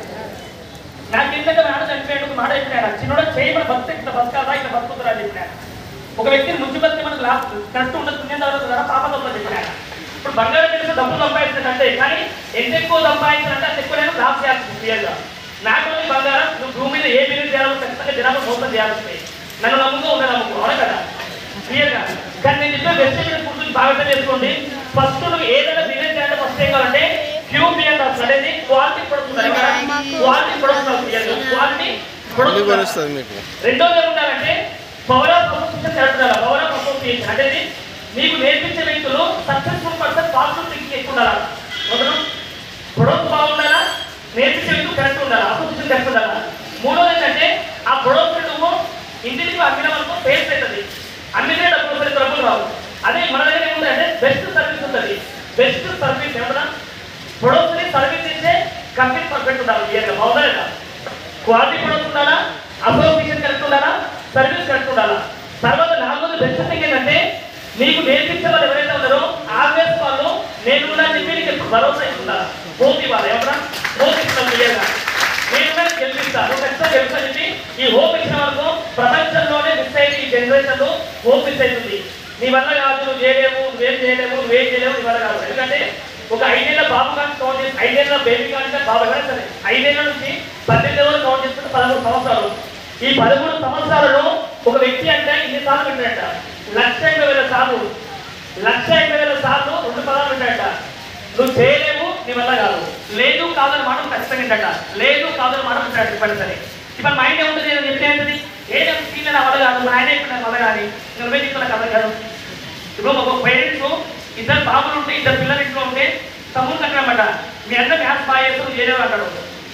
[SPEAKER 1] నాకు ఏంటంటే నాన్న చనిపోయాడు ఒక మాట చెప్పినాడు చిన్నోడ చేయమని బతికి ఇట్లా బతకాలా ఇట్లా బతుకుతురా అని చెప్పినాడు ఒక వ్యక్తిని ముంచి బతికి మనకు లాస్ట్ కరెక్ట్ ఉండదు పుణ్యం తర్వాత కదా పాపం తప్పని చెప్పినాడు ఇప్పుడు బంగారం పెడితే డబ్బులు సంపాదించాలంటే కానీ ఎంత ఎక్కువ సంపాదించాలంటే అంత ఎక్కువ నేను లాస్ చేయాల్సింది క్లియర్గా నాకు ఓన్లీ బంగారం నువ్వు భూమి మీద ఏ బిజినెస్ చేయాలో ఖచ్చితంగా జనాలు మోసం చేయాల్సింది నన్ను నమ్ముకో ఉన్న నమ్ముకో అవునా కదా క్లియర్గా కానీ నేను చెప్పే వెజిటేబుల్ ఫుడ్ బాగా అర్థం చేసుకోండి ఫస్ట్ నువ్వు ఏదైనా బిజినెస్ చేయాలంటే ఫస్ట్ ఏం కావాలంటే క్యూబీ అని రాస్తుంది అనేది quality product quality product quality
[SPEAKER 2] అన్ని
[SPEAKER 1] ప్రొడక్ట్
[SPEAKER 2] కొనిస్తుంది మీకు
[SPEAKER 1] రెండోది ఏముండాలంటే పవర్ ఆఫ్ అసోసియేషన్ జరుగుతుందా పవర్ ఆఫ్ అసోసియేషన్ అంటే ఇది నీకు నేర్పించే వ్యక్తులు సక్సెస్ఫుల్ పర్సన్ పాజిటివ్ థింకింగ్ ఎక్కువ ఉండాలా మొదలు ప్రొడక్ట్ బాగుండాలా నేర్పించే వ్యక్తులు కరెక్ట్ ఉండాలా అసోసియేషన్ కరెక్ట్ ఉండాలా మూడోది ఏంటంటే ఆ ప్రొడక్ట్ నువ్వు ఇంటికి అమ్మిన వరకు ఫేస్ అవుతుంది అమ్మితే డబ్బులు వస్తాయి డబ్బులు రావు అదే మన దగ్గర ఏముందంటే బెస్ట్ సర్వీస్ ఉంటుంది బెస్ట్ సర్వీస్ ఏమన్నా ప్రొడక్ట్ ని సర్వీస్ ఇచ్చే కంపెనీ పర్ఫెక్ట్ ఉండాలి క్లియర్గా బాగుందా లేదా క్వాలిటీ ప్రొడక్ట్ ఉండాలా అసోసియేషన్ కరెక్ట్ ఉండాలా సర్వీస్ కరెక్ట్ ఉండాలా తర్వాత నాలుగోది బెస్ట్ థింగ్ ఏంటంటే నీకు నేర్పించే వాళ్ళు ఎవరైతే ఉన్నారో ఆల్వేస్ వాళ్ళు నేను కూడా చెప్పి నీకు ఎప్పుడు భరోసా ఇస్తున్నా హోప్ ఇవ్వాలి ఎవరా హోప్ ఇస్తాను క్లియర్గా నేను కూడా నీకు గెలిపిస్తా నువ్వు ఖచ్చితంగా గెలుస్తా చెప్పి ఈ హోప్ ఇచ్చిన వరకు ప్రపంచంలోనే మిస్ అయ్యి ఈ జనరేషన్ హోప్ మిస్ అవుతుంది నీ వల్ల కాదు నువ్వు చేయలేవు నువ్వేం చేయలేవు నువ్వేం చేయలేవు నీ వల్ల కాదు ఎందుకంటే ఒక ఐదేళ్ల బాబు కానీ కౌంట్ చేసి ఐదేళ్ల బేబీ కానీ బాబు ఎవరైనా సరే ఐదేళ్ల నుంచి పద్దెనిమిది వరకు కౌంట్ చేసుకుంటే పదమూడు సంవత్సరాలు ఈ పదమూడు సంవత్సరాలలో ఒక వ్యక్తి అంటే ఇన్ని సార్లు వింటాడట లక్ష ఎనభై వేల సార్లు లక్ష ఎనభై వేల సార్లు రెండు పదాలు వింటాడట నువ్వు చేయలేవు నీ వల్ల కాదు లేదు కాదని మాట ఖచ్చితంగా వింటాడ లేదు కాదని మాట వింటాడు ఇప్పటి సరే ఇప్పుడు మైండ్ ఏముంటుంది నేను చెప్తే ఏంటది ఏదో ఫీల్ నా వల్ల కాదు మా ఆయన చెప్పిన వల్ల కానీ నువ్వే చెప్తున్నా కదా కాదు ఇప్పుడు ఒక పేరెంట్స్ ఇద్దరు బాబులు ఉంటే ఇద్దరు పిల్లలు ఇంట్లో ఉంటే తమ్ముడు కట్టనమాట మీ అన్న మ్యాథ్స్ బాగా చేస్తారు చేయలేవు అంటాడు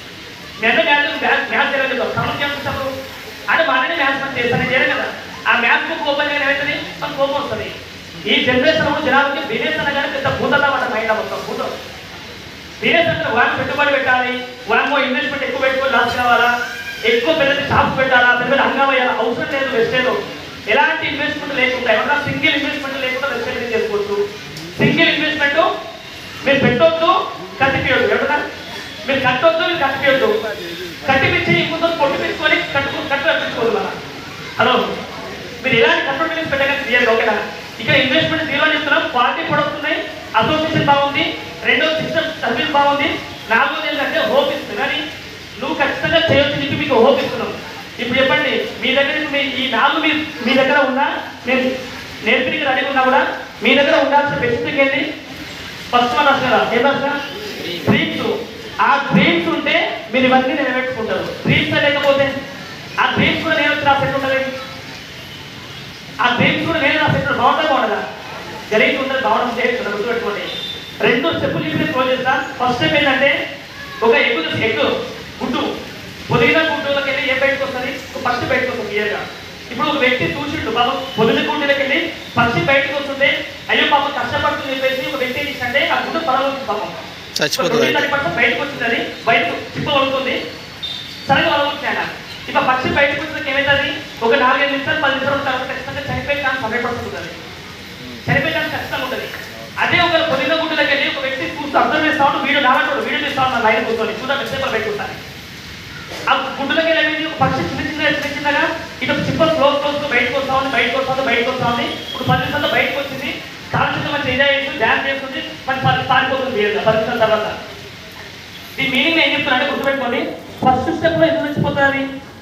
[SPEAKER 1] మీ అన్న మ్యాథ్స్ మ్యాథ్స్ మ్యాథ్స్ చేయలేదు తమ్ముడు చేస్తారు అంటే మా అన్నని మ్యాథ్స్ పని చేస్తాను నేను చేయను కదా ఆ మ్యాథ్స్ బుక్ ఓపెన్ చేయడం ఏమవుతుంది మనకు కోపం వస్తుంది ఈ జనరేషన్ జనాలకి బిజినెస్ అనగానే పెద్ద భూతలా మాట మైండ్ మొత్తం భూతం బిజినెస్ అంటే వాన్ పెట్టుబడి పెట్టాలి వాన్మో ఇన్వెస్ట్మెంట్ ఎక్కువ పెట్టుకొని లాస్ కావాలా ఎక్కువ పెద్ద షాప్స్ పెట్టాలా పెద్ద పెద్ద హంగామా చేయాలా అవసరం లేదు వెస్టేజ్ ఎలాంటి ఇన్వెస్ట్మెంట్ లేకుండా ఏమన్నా సింగిల్ ఇన్వెస్ట్మెంట్ లేకుండా వెస్టేజ్ చేసుకోవచ్చు సింగిల్ ఇన్వెస్ట్మెంట్ మీరు పెట్టొద్దు కట్టిపియొద్దు ఎవరన్నా మీరు కట్టొద్దు మీరు కట్టిపియొద్దు కట్టిపించి ఇంకొంత పొట్టు పెట్టుకొని కట్టుకు కట్టు కట్టించుకోదు మన హలో మీరు ఎలాంటి కంట్రోల్ బిజినెస్ పెట్టగానే క్లియర్ ఓకేనా ఇక్కడ ఇన్వెస్ట్మెంట్ జీరో చెప్తున్నాం క్వాలిటీ ప్రొడక్ట్స్ ఉన్నాయి అసోసియేషన్ బాగుంది రెండో సిస్టమ్ సర్వీస్ బాగుంది నాలుగోది ఏంటంటే హోప్ ఇస్తుంది కానీ నువ్వు ఖచ్చితంగా చేయొచ్చు చెప్పి మీకు హోప్ ఇస్తున్నాం ఇప్పుడు చెప్పండి మీ దగ్గర మీ ఈ నాలుగు మీ మీ దగ్గర ఉన్నా నేను నేర్పిడికి రెడీ ఉన్నా కూడా మీ దగ్గర ఉండాల్సిన బెస్ట్ ఏంటి ఫస్ట్ వన్ వస్తుంది కదా ఏం వస్తా డ్రీమ్స్ ఆ డ్రీమ్స్ ఉంటే మీరు ఇవన్నీ నెరవేర్చుకుంటారు డ్రీమ్స్ లేకపోతే ఆ డ్రీమ్స్ కూడా నేను వచ్చి రాసేట్టు ఉంటుంది ఆ డ్రీమ్స్ కూడా నేను రాసేట్టు బాగుంటుందా బాగుంటుందా జరిగి ఉంటుంది బాగుంటుంది చేయొచ్చు గుర్తుపెట్టుకోండి రెండు స్టెప్పులు చెప్పి క్లోజ్ చేస్తా ఫస్ట్ స్టెప్ ఏంటంటే ఒక ఎగ్గు చూసి ఎగ్గు గుడ్డు పొదిగిన గుడ్డులోకి వెళ్ళి ఏం బయటకు వస్తుంది ఒక పక్షి బయటకు వస్తుంది క్లియర్గా ఇప్పుడు ఒక వ్యక్తి చూసిండు పాపం పొదిగిన గుడ్డులోకి వెళ్ళి పక్షి బయటకు వస్తుంటే అయ్యో పాపం కష్టపడుతుంది చెప్పేసి ఒక వ్యక్తి ఏం చేసిందంటే ఆ గుడ్డు పరవచ్చు పాపం
[SPEAKER 2] చచ్చిపోతుంది
[SPEAKER 1] దాని పట్ల బయటకు వచ్చిందని బయటకు చిప్ప పడుతుంది సరిగా వలగొచ్చాడు ఇక పక్షి బయటకు వచ్చినాక ఏమవుతుంది ఒక నాలుగైదు నిమిషాలు పది నిమిషాలు తర్వాత ఖచ్చితంగా చనిపోయే ఛాన్స్ హండ్రెడ్ పర్సెంట్ ఉంటుంది చనిపోయే ఛాన్స్ ఖచ్చితంగా ఉంటుంది అదే ఒక పొదిన గుడ్డలోకి వెళ్ళి ఒక వ్యక్తి చూస్తూ అర్థం చేస్తా ఉంటూ వీడియో నాలంటాడు వీడియో చేస్తా ఉన్నాను లైన్ కూర్చొని చూద్దాం ఎంతసేపు బయటకు ఉంటాను ఆ గుడ్డలోకి వెళ్ళి ఒక పక్షి చిన్న చిన్న చిన్న చిన్నగా ఇటు చిప్ప క్లోజ్ క్లోజ్ బయటకు వస్తా ఉంది బయటకు వస్తా ఉంది బయటకు వస్తా ఉంది ఇప్పుడు పది నిమిషాల్లో బయటకు వచ్చింది కాల్చిన మంచి ఎంజాయ్ చేస్తుంది డ్యాన్స్ చేస్తుంది మంచి పది పారిపోతుంది వేరుగా పది నిమిషాల తర్వాత దీని మీనింగ్ ఏం చెప్తున్నా గుర్తుపెట్టుకోండి ఫస్ట్ స్టెప్ లో ఎందుకు వచ్చిపోతుంది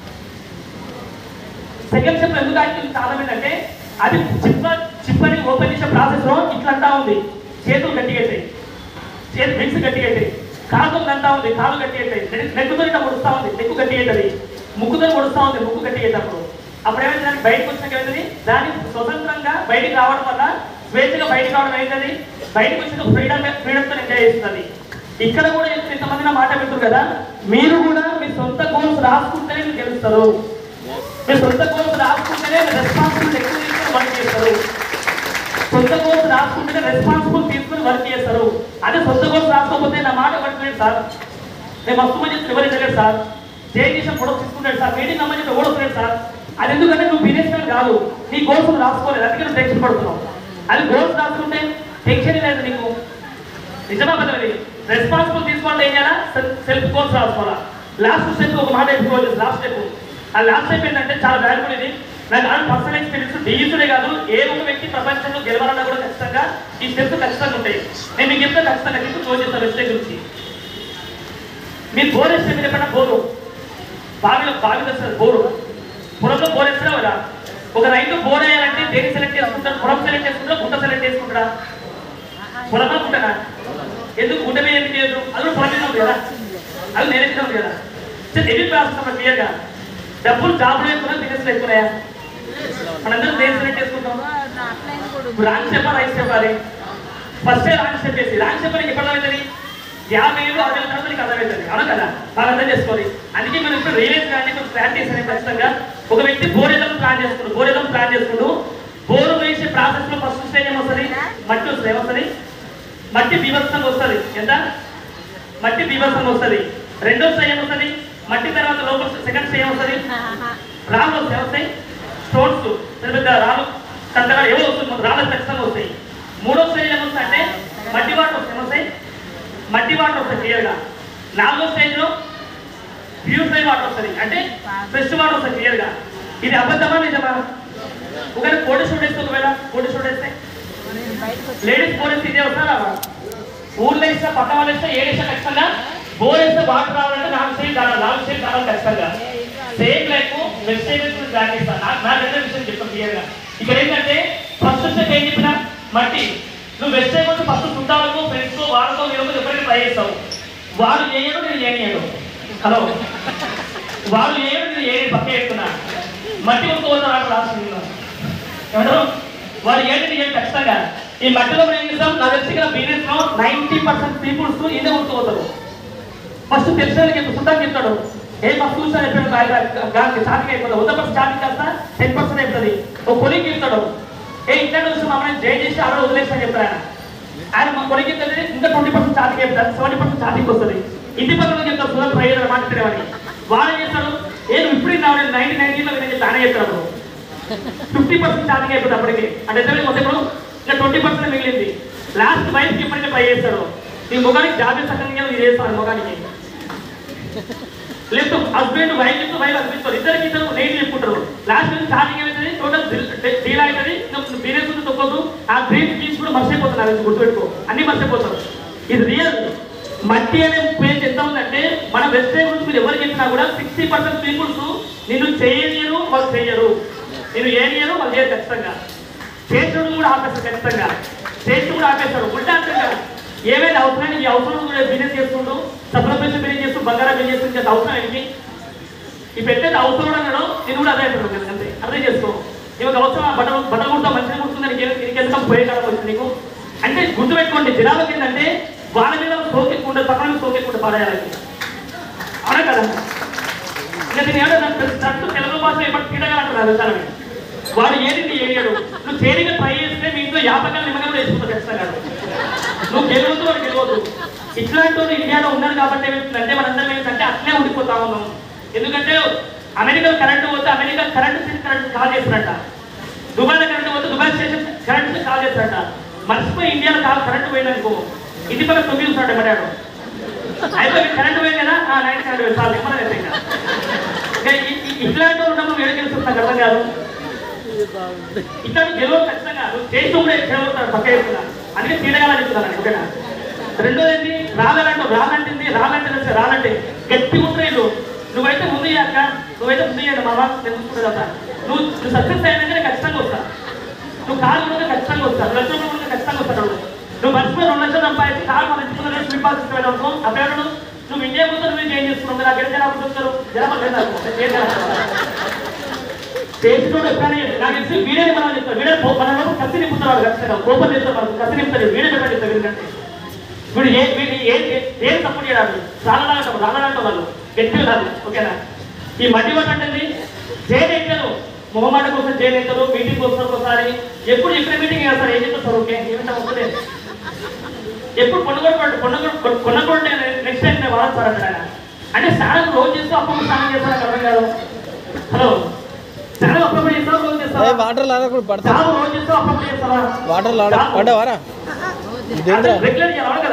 [SPEAKER 1] సెకండ్ స్టెప్ ఎందుకు ఆగి చాలా ఏంటంటే అది చిప్ప చిప్పని ఓపెన్ చేసే ప్రాసెస్ లో ఇట్లా అంటా ఉంది చేతులు గట్టిగా అవుతాయి చేతి వింగ్స్ గట్టిగా అవుతాయి కాలు అంటా ఉంది కాలు గట్టిగా అవుతాయి నెక్కుతో ఇట్లా ముడుస్తా ఉంది నెక్కు గట్టిగా అవుతుంది ముక్కుతో ముడుస్తా ఉంది ముక్కు గట్టిగా అవుతుంది అప్పుడు అప్పుడు ఏమైంది దానికి బయటకు వచ్చినాక ఏమైంది దాని స్వతంత్రంగా బయటికి రావడం వల్ల స్వేచ్ఛగా బయటికి రావడం ఏంటది బయటకు వచ్చిన ఫ్రీడమ్ ఫ్రీడమ్తో ఎంజాయ్ చేస్తుంది ఇక్కడ కూడా చెప్తే ఇంతమంది నా మాట వింటారు కదా మీరు కూడా మీ సొంత గోల్స్ రాసుకుంటేనే మీరు గెలుస్తారు మీ సొంత గోల్స్ రాసుకుంటేనే మీరు రెస్పాన్సిబిలిటీ ఎక్కువ తీసుకొని వర్క్ చేస్తారు సొంత గోల్స్ రాసుకుంటేనే రెస్పాన్సిబుల్ తీసుకొని వర్క్ చేస్తారు అదే సొంత గోల్స్ రాసుకోకపోతే నా మాట పట్టలేదు సార్ నేను మస్తు మంది ఎవరు తెలియదు సార్ జయకృష్ణ ఫోటో తీసుకుంటాడు సార్ మీటింగ్ అమ్మని చెప్పి ఎవరు వస్తున్నాడు సార్ అది ఎందుకంటే నువ్వు బిజినెస్ మ్యాన్ కాదు నీ గోల్స్ నువ్వు రాసుకోలేదు అందుకే నువ్వు టెన్షన్ పడుతున్నావు అది గోల్స్ రాసుకుంటే టెన్షన్ లేదు నీకు నిజమా పదవి రెస్పాన్సిబుల్ తీసుకోవాలంటే ఏం చేయాలా సెల్ఫ్ కోర్స్ రాసుకోవాలా లాస్ట్ స్టెప్ ఒక మాట ఎత్తుకోవాలి లాస్ట్ స్టెప్ ఆ లాస్ట్ స్టెప్ ఏంటంటే చాలా వాల్యుబుల్ ఇది నాకు ఆల్రెడీ పర్సనల్ ఎక్స్పీరియన్స్ డిఈసుడే కాదు ఏ ఒక వ్యక్తి ప్రపంచంలో గెలవాలన్నా కూడా ఖచ్చితంగా ఈ స్టెప్స్ ఖచ్చితంగా ఉంటాయి నేను మీకు చెప్తే ఖచ్చితంగా మీకు క్లోజ్ చేస్తాను వెబ్సైట్ గురించి మీరు బోర్ వేస్తే మీరు ఎప్పుడన్నా బోరు బావిలో బావి వస్తుంది బోరు పొలంలో బోర్ వేస్తారా కదా ఒక రైతు బోర్ వేయాలంటే దేని సెలెక్ట్ చేసుకుంటారు పొలం సెలెక్ట్ చేసుకుంటారా గుంట సెలెక్ట్ చేసుకుంటారా పొలమా గుంటనా ఎందుకు గుంట మీద ఎందుకు చేయదు అది కూడా పొలం మీద ఉంది కదా అది నేనే మీద ఉంది కదా సరే ఎన్ని ప్రాసెస్ అన్నమాట క్లియర్గా డబ్బులు జాబులు ఎక్కువ బిజినెస్లు ఎక్కువనాయా మనందరం దేని సెలెక్ట్ చేసుకుంటాం ఇప్పుడు రాంగ్ చెప్పాలి రైట్ చెప్పాలి ఫస్ట్ రాంగ్ స్టెప్ చేసి రాంగ్ స్టెప్ నీకు ఎప్పుడు అర్థమవుతుంది యాభై ఏళ్ళు అరవై ఏళ్ళ తర్వాత నీకు అర్థమవుతుంది అవునా కదా బాగా అర్థం చేసుకోవాలి అందుకే మనం ఇప్పుడు రియలైజ్ కానీ కొంచెం ప్రాక్టీస్ అనేది ఖచ్చితంగా ఒక వ్యక్తి బోరేదం ప్లాన్ చేసుకుంటూ బోరేదం ప్లాన్ చేసుకుంటూ బోరు వేసే ప్రాసెస్ లో ఫస్ట్ స్టేజ్ ఏమొస్తుంది మట్టి వస్తుంది ఏమొస్తుంది మట్టి బీభత్సంగా వస్తుంది ఎంత మట్టి బీభత్సంగా వస్తుంది రెండో స్టేజ్ ఏమొస్తుంది మట్టి తర్వాత లోపల సెకండ్ స్టేజ్ ఏమొస్తుంది రాళ్ళు వస్తాయి వస్తాయి స్టోన్స్ పెద్ద పెద్ద రాళ్ళు కంటగా ఏవో వస్తుంది రాళ్ళు ఖచ్చితంగా వస్తాయి మూడో స్టేజ్ ఏమొస్తాయి అంటే మట్టి వాటర్ వస్తాయి ఏమొస్తాయి మట్టి వాటర్ వస్తాయి క్లియర్గా నాలుగో స్టేజ్లో ప్యూరిఫై వాటర్ వస్తుంది అంటే ఫ్రెష్ వాటర్ వస్తుంది క్లియర్గా ఇది అబద్ధమా నిజమా ఒకవేళ కోడి షూట్ వేస్తే ఒకవేళ కోడి షూట్ వేస్తే లేడీస్ బోర్ వేస్తే ఇదే వస్తారా ఊర్లో ఇస్తే పక్క వాళ్ళు ఇస్తే ఏడేస్తే ఖచ్చితంగా బోర్ వేస్తే వాటర్ రావాలంటే నాలుగు స్టేజ్ కావాలి నాలుగు స్టేజ్ కావాలి ఖచ్చితంగా సేమ్ లైఫ్ వెజిటేబుల్స్ ప్లాన్ చేస్తాను నాకు నా దగ్గర విషయం చెప్తాను క్లియర్గా ఇక్కడ ఏంటంటే ఫస్ట్ స్టెప్ ఏం చెప్పినా మట్టి నువ్వు వెజిటేబుల్స్ ఫస్ట్ చుట్టాలకు ఫ్రెండ్స్ వాళ్ళతో వీళ్ళతో ఎప్పుడైనా ట్రై చేస్తావు వాడు చేయడు నేను చేయనియడు హలో వాడు చేయడు నేను చేయని పక్క చెప్తున్నా మట్టి కొనుక్కోవద్దు నాకు రాసింది ఏమంటారు వాడు ఏంటి నేను ఖచ్చితంగా ఈ మట్టిలో మనం ఏం చేస్తాం నా తెలిసిన బిజినెస్ లో నైన్టీ పర్సెంట్ పీపుల్స్ ఇదే కొనుక్కోతారు ఫస్ట్ తెలిసిన వాళ్ళకి ఇప్పుడు సుద్దాం చెప్తాడు ఏ ఫస్ట్ చూసాను చెప్పాడు గారికి స్టార్టింగ్ అయిపోతుంది వంద పర్సెంట్ స్టార్టింగ్ కాస్త టెన్ పర్సెంట్ అయిపోతుంది ఒక కొలికి చెప్తాడు ఏ ఇంట్లో చూసి మమ్మల్ని జైన్ చేసి అక్కడ వదిలేస్తా చెప్తాడు ఆయన ఆయన మా కొలికి తెలియదు ఇంకా ట్వంటీ పర్సెంట్ స్టార్టింగ్ అయిపోతుంది సెవెంటీ పర్సెంట్ స్టార్టింగ్ వస్తుంది ఇంటి పక్కన చెప్తాడు సుధా ప్రయోజనం మాట్లాడేవాని వాడు ఏం చేస్తాడు ఏ నువ్వు ఇప్పుడు నా నైన్టీ నైన్టీలో నేను తానే చెప్తాడు ఫిఫ్టీ పర్సెంట్ స్టార్టింగ్ అయిపోతుంది అప్పటికి అంటే ఎంత మొత్తం ఇప్పుడు ఇంకా ట్వంటీ పర్సెంట్ మిగిలింది లాస్ట్ వైఫ్కి ఎప్పటికీ ట్రై చేస్తాడు నీ ముఖానికి జాబీ సకంగా ఇది చేస్తాను ముఖానికి లేదు హస్బెండ్ వైఫ్ చెప్తూ వైఫ్ హస్బెండ్ ఇద్దరికి ఇద్దరు నేను చెప్పుకుంటారు లాస్ట్ స్టార్టింగ్ ఏమైతుంది టోటల్ డీల్ అవుతుంది బిజినెస్ ఉంది తొక్కదు ఆ డ్రీమ్ పీస్ కూడా మర్చిపోతున్నారు అది గుర్తుపెట్టుకో అన్ని మర్చిపోతారు ఇది రియల్ మట్టి అనే పేజ్ ఎంత ఉందంటే మన వెబ్సైట్ గురించి మీరు ఎవరు చెప్పినా కూడా సిక్స్టీ పర్సెంట్ పీపుల్స్ నిన్ను చేయనియరు వాళ్ళు చేయరు నేను ఏనియరు వాళ్ళు చేయరు ఖచ్చితంగా చేతుడు కూడా ఆపేస్తారు ఖచ్చితంగా చేతుడు కూడా ఆపేస్తారు ఉల్టా అంటారు ఏమైనా అవసరం ఈ అవసరం కూడా బిజినెస్ చేసుకుంటూ సప్లమెంట్ బిజినెస్ చేస్తూ బంగారం బిజినెస్ చేస్తూ ఇంకా అవసరం ఏంటి ఈ పెట్టేది అవసరం అన్నాడు నేను కూడా అదే అంటాడు కదా అంతే అర్థం చేసుకో నీకు అవసరం ఆ బట్టలు బట్టలు కుడతా మంచిగా కుడుతుంది నీకు నీకు ఎంత పోయే కాలం వచ్చింది నీకు అంటే గుర్తుపెట్టుకోండి జనాలకు ఏంటంటే వాళ్ళ మీద సోకి ఎక్కువ ఉండదు పక్కన మీద సోకి ఎక్కువ ఉంటుంది పడేయాలి అవునా కదా ఇంకా నేను ఏమన్నా తట్టు తెలుగు భాష ఎప్పటి తిరగాలంటున్నారు విధానం వాడు ఏది ఏడియాడు నువ్వు తేలిగా ట్రై చేస్తే మీ ఇంట్లో యాపకాలు నిమ్మగా కూడా వేసుకుంటావు ఖచ్చితంగా నువ్వు గెలవద్దు వాడు గెలవద్దు ఇట్లాంటి వాళ్ళు ఇండియాలో ఉన్నారు కాబట్టి ఏమవుతుందంటే మనందరం ఏంటంటే అట్లే ఉండిపోతా ఉన్నాం ఎందుకంటే అమెరికా కరెంటు పోతే America current station current call చేస్తారంట దుబాయ్లో కరెంటు పోతే దుబాయ్ స్టేషన్ కరెంటు కాల్ చేస్తారంట మర్చిపోయి ఇండియాలో కాల్ కరెంటు పోయిందనుకో ఇది పక్క తొమ్మిది చూస్తాడు మడాడు అయిపోయి కరెంటు పోయింది కదా ఆ నైట్ కరెంటు పోయింది చాలా నిమ్మలం అయితే ఇంకా ఇంకా ఇ- ఇ- ఇట్లాంటి వాళ్ళు ఉన్నప్పుడు వేడి గెలుస్తుంది నాకు అర్థం కాదు ఇక్కడ గెలవ ఖచ్చితంగా నువ్వు చేసి కూడా గెలవుతాడు పక్క చెప్తున్నా అందుకే తీరగాలని చెప్తున్నాను ఓకేనా రెండోది ఏంటి రాలంటే రాలంటింది రాలంటే తెలిసి రాలంటే గట్టి ఉంటాయి నువ్వు నువ్వైతే ముందు అక్క నువ్వైతే ముందు చేయండి మామ నేను చూసుకుంటా కదా నువ్వు నువ్వు సక్సెస్ అయినాక నేను ఖచ్చితంగా వస్తా నువ్వు కారు కూడా ఖచ్చితంగా వస్తా లక్ష రూపాయలు కూడా ఖచ్చితంగా వస్తాడు నువ్వు మర్చిపోయి రెండు లక్షలు సంపాదించి కారు మన ఇంటి ముందు డిపాజిట్ అనుకో అప్పుడు నువ్వు ఇండియా ముందు నువ్వు ఏం చేసుకున్నావు మీరు అక్కడ జనాభా చూస్తారు జనాభా లేదు నాకు. ఏం జనాభా చేసినోడు ఎప్పుడైనా చేస్తాడు. నాకు తెలిసి వీడియోని మనం చెప్తాం వీడియో మన లోపల కసి నింపుతారు ఖచ్చితంగా కోపం చేస్తారు మనకు కసి నింపుతారు వీడియో పెట్టాలి చెప్తారు వీడికంటే వీడు ఏ వీడు ఏ ఏ- ఏం సపోర్ట్ చేయడానికి రాలనంటారు రాలనంటారు వాళ్ళు గట్టి రాదు ఓకేనా ఈ మట్టి పట్టండి జైలు ఎక్కారు మొహమాట కోసం జైలు ఎక్కారు మీటింగ్ కోసం ఒకసారి ఎప్పుడు ఎక్కడ మీటింగ్ చేస్తారు ఏం చెప్తారు ఓకే ఏమిటా వస్తుంది ఎప్పుడు కొనుగోలు కొనుగోలు కొనుగోలు నెక్స్ట్ టైం నేను వాడతారు సార్ అక్కడ ఆయన. అంటే స్నానం రోజు చేస్తూ అప్పుడు స్నానం చేస్తాను నాకు అర్థం కాదు హలో స్నానం అప్పుడు చేస్తావు రోజు
[SPEAKER 2] ఏ
[SPEAKER 1] చేస్తావా
[SPEAKER 2] వాటర్ లాగకూడదు పడతా
[SPEAKER 1] స్నానం రోజు చేస్తావు అప్పుడు చేస్తావా
[SPEAKER 2] వాటర్ లాడ పడ్డావారా ఇదేంద్రా
[SPEAKER 1] రెగ్యులర్ చేయాలి కదా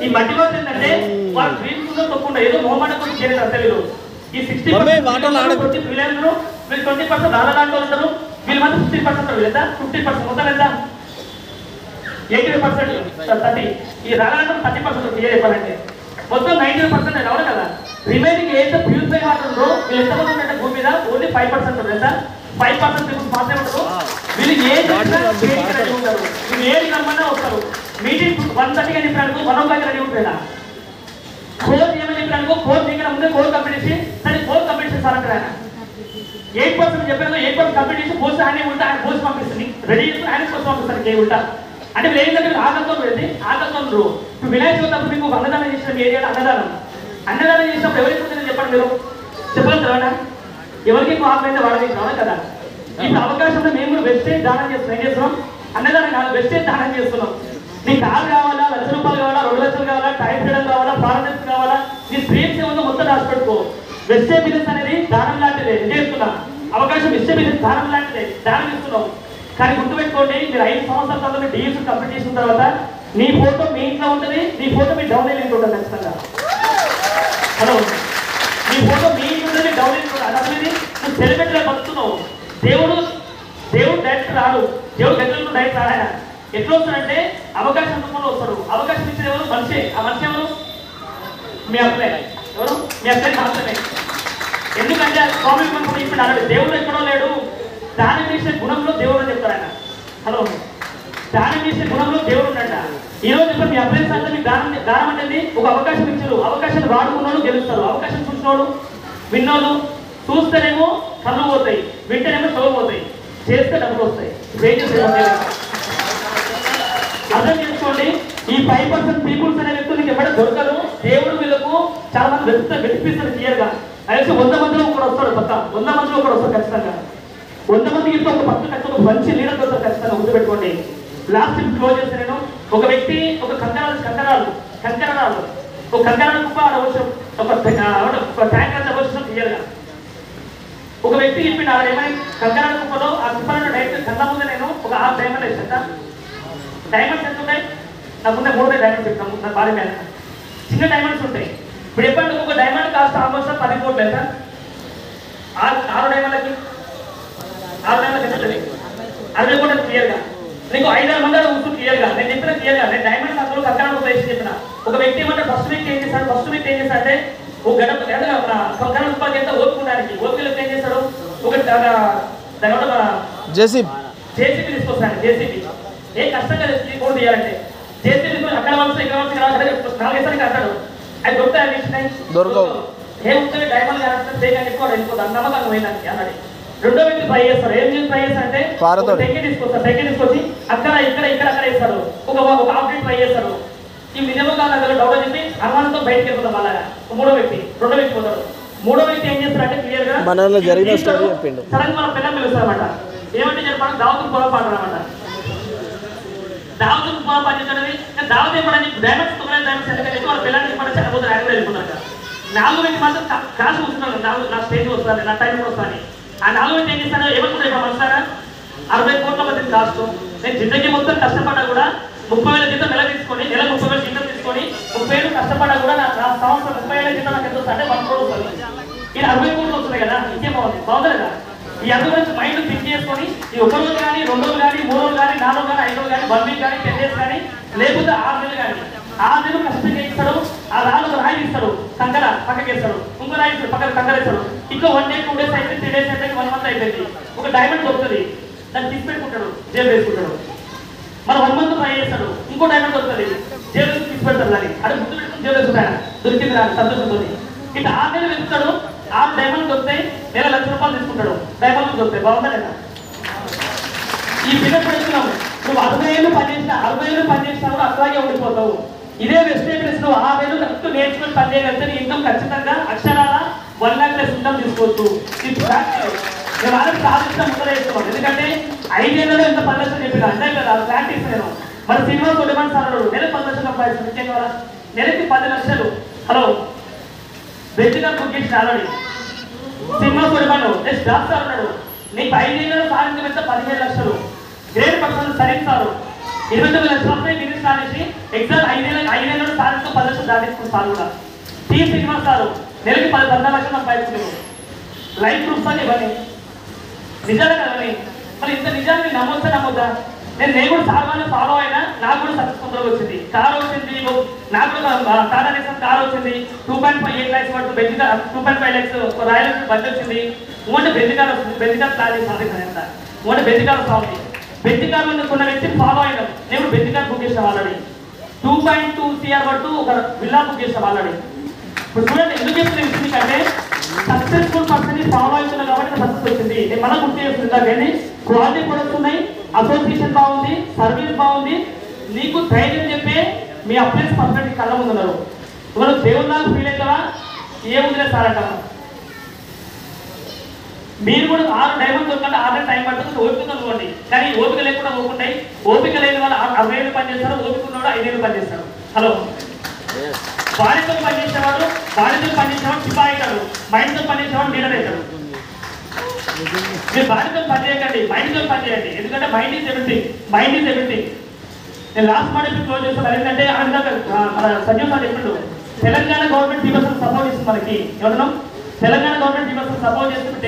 [SPEAKER 1] ఈ మట్టి వాళ్ళు ఏంటంటే వాళ్ళు డ్రీమ్స్ ఉందో తప్పకుండా ఏదో మొహమాట కోసం చేయలేదు అసలు వీళ్ళు. ఈ సిక్స్టీ
[SPEAKER 2] మమ్మీ, వాటర్ ఆడకు.
[SPEAKER 1] వీళ్ళందరూ వీళ్ళు ట్వంటీ పర్సెంట్ ఆడ దాంట్లో ఉంటారు వీళ్ళు మాత్రం ఫిఫ్టీ పర్సెంట్ ఉంటారు ఎంత ఫిఫ్టీ పర్సెంట్ మొత్తం ఎంత ఎయిటీ పర్సెంట్ థర్టీ ఈ రాగాలంటే థర్టీ పర్సెంట్ క్లియర్ చెప్పాలంటే మొత్తం నైన్టీ పర్సెంట్ అవును కదా రిమైనింగ్ ఏదైతే ప్యూరిఫై వాటర్ ఉందో వీళ్ళు ఎంతమంది ఉంటే భూమి మీద ఓన్లీ ఫైవ్ పర్సెంట్ ఉంటుంది ఎంత ఫైవ్ పర్సెంట్ పీపుల్స్ మాత్రమే ఉంటారు వీళ్ళు ఏ చేసినా చేయడానికి రెడీ ఉంటారు వీళ్ళు ఏది కమ్మన్నా వస్తారు మీటింగ్ వన్ థర్టీ అని చెప్పినాడు వన్ ఓ క్లాక్ రెడీ ఉంటాడా కోర్ ఏమని చెప్పినాడు కోర్ దిగిన ముందే కోర్ కంప్లీట్ చేసి సరే కోర్ కంప్లీట్ చేసి సార్ అంటారు ఆయన ఎయిట్ పర్సెంట్ చెప్పారు ఎయిట్ పర్సెంట్ కంప్లీట్ చేసి పోస్ట్ ఆయన ఉంటా ఆయన పోస్ట్ పంపిస్తుంది రెడీ చేసుకుని ఆయన పోస్ట్ పంపిస్తారు కే ఉంటా అంటే మీరు ఏంటంటే మీరు ఆగంతో వెళ్ళి ఆగంతో ఉండరు ఇప్పుడు వినాయక చవితి అప్పుడు మీకు అన్నదానం చేసిన మీ ఏరియాలో అన్నదానం అన్నదానం చేసినప్పుడు ఎవరికి ఉంటుందని చెప్పండి మీరు చెప్పగలుగుతారా ఎవరికి ఎక్కువ ఆకలి అయితే వాళ్ళకి కావాలి కదా ఇప్పుడు అవకాశంలో మేము కూడా వెస్టేజ్ దానం చేస్తున్నాం ఏం చేస్తున్నాం అన్నదానం కాదు వెస్టేజ్ దానం చేస్తున్నాం నీ కారు కావాలా లక్ష రూపాయలు కావాలా రెండు లక్షలు కావాలా టైం చేయడం కావాలా ఫారెన్స్ కావాలా నీ స్ట్రీమ్స్ ఏముందో మొత్తం రాసి పెట్టుకో వెస్టే బిజినెస్ అనేది దానం లాంటిదే నేను చెప్తున్నా అవకాశం ఇచ్చే బిజినెస్ దానం లాంటిదే దానం ఇస్తున్నాం కానీ గుర్తుపెట్టుకోండి మీరు ఐదు సంవత్సరాల తర్వాత మీరు డిఎస్ కంప్లీట్ చేసిన తర్వాత నీ ఫోటో మీ ఇంట్లో ఉంటుంది నీ ఫోటో మీ డౌన్ లింక్ ఉంటుంది ఖచ్చితంగా హలో నీ ఫోటో మీ ఇంట్లో ఉంటుంది డౌన్ లింక్ ఉంటుంది అది అసలు ఇది నువ్వు సెలబ్రిటీగా బతుకుతున్నావు దేవుడు దేవుడు డైరెక్ట్ రాడు దేవుడు గంటలకు డైరెక్ట్ రాడాయన ఎట్లా వస్తాడంటే అవకాశం రూపంలో వస్తాడు అవకాశం ఇచ్చేది ఎవరు మనిషి ఆ మనిషి ఎవరు మీ అబ్బాయి ఎవరు మీ అబ్బాయి మాత్రమే ఎందుకంటే స్వామి విమర్శలు ఇప్పుడు అన్నాడు దేవుడు ఎక్కడో లేడు దానం చేసే గుణంలో దేవుడు అని చెప్తారు ఆయన హలో దానం చేసే గుణంలో దేవుడు ఉన్నాడ ఈ రోజు ఇప్పుడు మీ అబ్బాయి అంటే మీకు దానం దానం అనేది ఒక అవకాశం ఇచ్చారు అవకాశాన్ని వాడుకున్నాడు గెలుస్తారు అవకాశం చూసినోడు విన్నోడు చూస్తేనేమో కళ్ళు పోతాయి వింటేనేమో చెవులు పోతాయి చేస్తే డబ్బులు వస్తాయి ఇప్పుడు ఏం చేస్తారు అర్థం చేసుకోండి ఈ ఫైవ్ పర్సెంట్ పీపుల్స్ అనే వ్యక్తులకి ఎవరైనా దొరకరు దేవుడు వీళ్ళకు చాలా మంది వెతుకుతారు వెతిపిస్తారు క్లియర్ గా అయితే వంద మందిలో ఒకడు వస్తాడు పక్క వంద మందిలో ఒకడు వస్తాడు ఖచ్చితంగా వంద మందికి ఇంట్లో ఒక పక్క ఖచ్చితంగా ఒక మంచి లీడర్ దొరుకుతారు ఖచ్చితంగా గుర్తుపెట్టుకోండి లాస్ట్ క్లోజ్ చేస్తే నేను ఒక వ్యక్తి ఒక కంకరాలు కంకరాలు కంకరాలు ఒక కంకరాల కుప్ప ఆడ అవసరం ఒక ఆడ ఒక ట్యాంక్ అంత అవసరం క్లియర్ గా ఒక వ్యక్తి చెప్పిండు ఆడ ఏమని కంకరాల కుప్పలో ఆ కుప్పలో డైరెక్ట్ కళ్ళ ముందు నేను ఒక ఆరు డైమండ్ వేసాను డైమండ్స్ ఎంత ఉంటాయి నాకు ఉన్న మూడు డైమండ్స్ చెప్తాను నా భార్య మీద చిన్న డైమండ్స్ ఉంటాయి ఇప్పుడు చెప్పండి ఒక డైమండ్ కాస్ట్ ఆల్మోస్ట్ పది కోట్లు ఎంత ఆరు ఆరు డైమండ్లకి ఆరు డైమండ్లకి ఎంత ఉంటుంది అరవై కోట్లు క్లియర్ గా నీకు ఐదారు మంది కూర్చుని క్లియర్ గా నేను చెప్పిన క్లియర్ గా నేను డైమండ్స్ అందులో కక్కన ప్లేస్ చెప్పిన ఒక వ్యక్తి ఏమంటే ఫస్ట్ వ్యక్తి ఏం చేశాడు ఫస్ట్ వ్యక్తి ఏం చేశాడు అంటే ఒక గడప గడప మన కక్కన ఉత్పత్తి ఎంత ఓపుకోవడానికి ఓపికలకు ఏం చేశాడు ఒక దాని వల్ల మన
[SPEAKER 2] జేసీ
[SPEAKER 1] జేసీబీ తీసుకొస్తాను జేసీబీ ఏ కష్టంగా తెచ్చి కోడ్ తీయాలంటే జేసీబీ తీసుకొని అక్కడ వంశం ఇక్కడ వంశం ఇక్కడ వంశం నాలుగేసారికి అంటాడు అది దొరుకుతాయి అనిపిస్తున్నాయి
[SPEAKER 2] దొరకవు.
[SPEAKER 1] ఏం ఉంటుంది డైమండ్ కానీ బేగ్ అని ఎక్కువ వెళ్ళిపోతాను నమ్మకంగా పోయిందానికి అన్నది రెండో వ్యక్తి ట్రై చేస్తారు ఏం చేసి ట్రై చేస్తారు అంటే
[SPEAKER 2] పారతోటి.
[SPEAKER 1] టెక్కి తీసుకొస్తారు టెక్కి తీసుకొచ్చి అక్కడ ఇక్కడ ఇక్కడ అక్కడ వేస్తారు ఒక ఒక ఆబ్జెక్ట్ ట్రై చేస్తారు ఈ నిజంగా దగ్గర డౌట్ చెప్పి అనుమానంతో బయటకి వెళ్ళిపోతాం అలాగా మూడో వ్యక్తి రెండో వ్యక్తి పోతాడు మూడో వ్యక్తి ఏం చేస్తారు అంటే క్లియర్ గా
[SPEAKER 2] మనలో జరిగిన story చెప్పిండు.
[SPEAKER 1] సడన్ మన పిల్లలు పిలుస్తారన్నమాట ఏమంటే చెప్పాలి దావతు పొలం పాడరన్నమాట దావతు పొలం పనిచేస్తుంది దావత్ ఏమని డైమండ్స్ తొమ్మిది డైమండ్స్ ఎందుకంటే వాళ్ళ పిల్లల్ని చెప్పండి చనిపోతారు ఆయన వెళ్ళిపోతారు కదా. నాలుగు వ్యక్తి మాత్రం కా- కాసు కూర్చున్నారు నాలుగు నా స్టేజ్ వస్తాను నా టైం వస్తాను ఆ నాలుగు వ్యక్తి ఏం చేస్తారో ఏమనుకుంటారు ఇప్పుడు మనసారా అరవై కోట్ల మంది కాస్ట్ నేను జిందగీ మొత్తం కష్టపడ్డా కూడా ముప్పై వేల జీతం నెల తీసుకొని నెల ముప్పై వేల జీతం తీసుకొని ముప్పై ఏళ్ళు కష్టపడ్డా కూడా నా నా సంవత్సరం ముప్పై వేల జీతం నాకు ఎంత వస్తుంది అంటే వన్ క్రోడ్ వస్తుంది ఇది అరవై కోట్లు వస్తున్నాయి కదా ఇంకేం బాగుంది బాగుంది కదా ఈ అరవై గురించి మైండ్ థింక్ చేసుకొని ఈ ఒక రోజు కానీ రెండు రోజులు కానీ మూడు రోజులు కానీ నాలుగు రోజులు కానీ ఐదు రోజులు కానీ వన్ వీక్ కానీ టెన్ డేస్ కానీ లేకపోతే ఆరు నెలలు కానీ ఆరు నెలలు కష్టంగా ఇస్తాడు ఆ రాళ్ళు ఒక రాయి ఇస్తాడు కంకర పక్కకి ఇస్తాడు ఇంకో రాయి ఇస్తాడు పక్కన కంకర ఇస్తాడు ఇంకో వన్ డే టూ డేస్ అయితే త్రీ డేస్ అయితే వన్ మంత్ అయిపోయింది ఒక డైమండ్ దొరుకుతుంది దాన్ని తీసి పెట్టుకుంటాడు జేబు వేసుకుంటాడు మన వన్ మంత్ ట్రై చేస్తాడు ఇంకో డైమండ్ దొరుకుతుంది జేబు తీసి పెడతాడు దాన్ని అది గుర్తు పెట్టుకుని జేబు వేసుకుంటాడు దొరికింది రాని సంతోషంతో ఇట్లా ఆరు నెలలు వెతుకుతాడు ఆరు డైమండ్ దొరుకుతాయి నెల లక్ష రూపాయలు తీసుకుంటాడు డైమండ్ దొరుకుతాయి బాగుందా లేదా ఈ బిల్లు పెడుతున్నాం నువ్వు అరవై ఏళ్ళు పనిచేసినా అరవై ఏళ్ళు పనిచేసినా కూడా అట్లాగే ఉండిపోతావు ఇదే వెస్ట్ ఇండీస్ నువ్వు ఆ వేలు కరెక్ట్ నేర్చుకుని పని చేయగలిగితే నీ ఇన్కమ్ ఖచ్చితంగా అక్షరాల వన్ ల్యాక్ ప్లస్ ఇన్కమ్ తీసుకోవచ్చు ఇది ఫ్యాక్ట్ మేము ఆల్రెడీ సాధిస్తాం ముద్రేస్తున్నాం ఎందుకంటే ఐదేళ్లలో ఎంత పది లక్షలు చెప్పిన అంతే కదా ప్రాక్టీస్ నేను మన సినిమా కొట్టమని సార్ అన్నాడు నెలకు పది లక్షలు సంపాదిస్తాను ఇంకేం కదా నెలకి పది లక్షలు హలో వ్యక్తిగా బుక్ చేసిన ఆల్రెడీ సినిమా కొడమను నెక్స్ట్ డాక్టర్ ఉన్నాడు నీకు ఐదేళ్ళలో సాధించడం ఎంత పదిహేను లక్షలు గ్రేట్ పర్సన్ సైన్స్ సారు ఇరవై తొమ్మిది లక్షలు వస్తాయి మినిట్స్ అనేసి ఎగ్జామ్ ఐదేళ్ళ ఐదేళ్ళలో సాధించడం దాటిస్తున్న సార్ కూడా టీ శ్రీనివాస్ సారు నెలకి పది పద్నాలుగు లక్షలు సంపాదించుకున్నారు లైఫ్ ప్రూఫ్స్ అని ఇవన్నీ నిజాలే కదని మరి ఇంత నిజాన్ని నమ్మొచ్చా నమ్మొద్దా నేను నేను కూడా సార్వాన్ని ఫాలో అయినా నాకు కూడా సక్సెస్ఫుల్ వచ్చింది కార్ వచ్చింది ఓ- నాకు కూడా ఆ, టాటా నెక్సన్ కార్ వచ్చింది two point five eight lakhs పడుతుంది Benz car two point five lakhs Royal Enfield బండి వచ్చింది ఓన్లీ బెంజ్ కార్ వస్తుంది బెంజ్ కార్ ప్లాన్ చేసి సాధించాను ఎంత ఓన్లీ బెంజ్ కార్ వస్తుంది బెంజ్ కార్ మీద కొన్న వ్యక్తిని ఫాలో అయినాం నేను బెంజ్ కార్ బుక్ చేసాం already two point two CR పట్టు ఒక విల్లా బుక్ చేసాం ఆల్రెడీ ఇప్పుడు చూడండి ఎందుకు చెప్తుంది ఎందుకంటే సక్సెస్ఫుల్ పర్సన్ ని ఫాలో అవుతున్నా కాబట్టి సక్సెస్ వచ్చింది నేను మళ్ళీ గుర్తు చేస్తున్నా కానీ క్వాలిటీ ప్రొడక్ట్స్ ఉన్నాయి అసోసియేషన్ బాగుంది సర్వీస్ బాగుంది నీకు ధైర్యం చెప్పే మీ అప్లైన్స్ పర్ఫెక్ట్ కళ్ళ ముందు ఉన్నారు ఇవాళ దేవుళ్ళ ఫీల్ అవుతావా ఏముందిలే సార్ అంటావా మీరు కూడా ఆరు డైమండ్ దొరకంటే ఆరు టైం పడుతుంది ఓపిక అనుకోండి కానీ ఓపిక లేకుండా పోకుంటాయి ఓపిక లేని వాళ్ళు అర- అరవై ఏళ్ళు పని చేస్తారు ఓపిక ఉన్నవాడు ఐదేళ్ళు పని చేస్తారు హలో బాడీతో పనిచేసేవాడు బాడీతో పనిచేసేవాడు సిపాయి అవుతాడు మైండ్తో పనిచేసేవాడు లీడర్ అవుతాడు మీరు బాడీతో పని చేయకండి మైండ్తో పని చేయండి ఎందుకంటే mind is everything mind is everything నేను లాస్ట్ మాట ఇప్పుడు క్లోజ్ చేస్తాను ఏంటంటే ఆ విధంగా ఆ, మన సంజీవ్ సార్ చెప్పిండు తెలంగాణ గవర్నమెంట్ దివసం సపోర్ట్ చేస్తుంది మనకి ఎవరు తెలంగాణ గవర్నమెంట్ దివసం సపోర్ట్ చేస్తుంది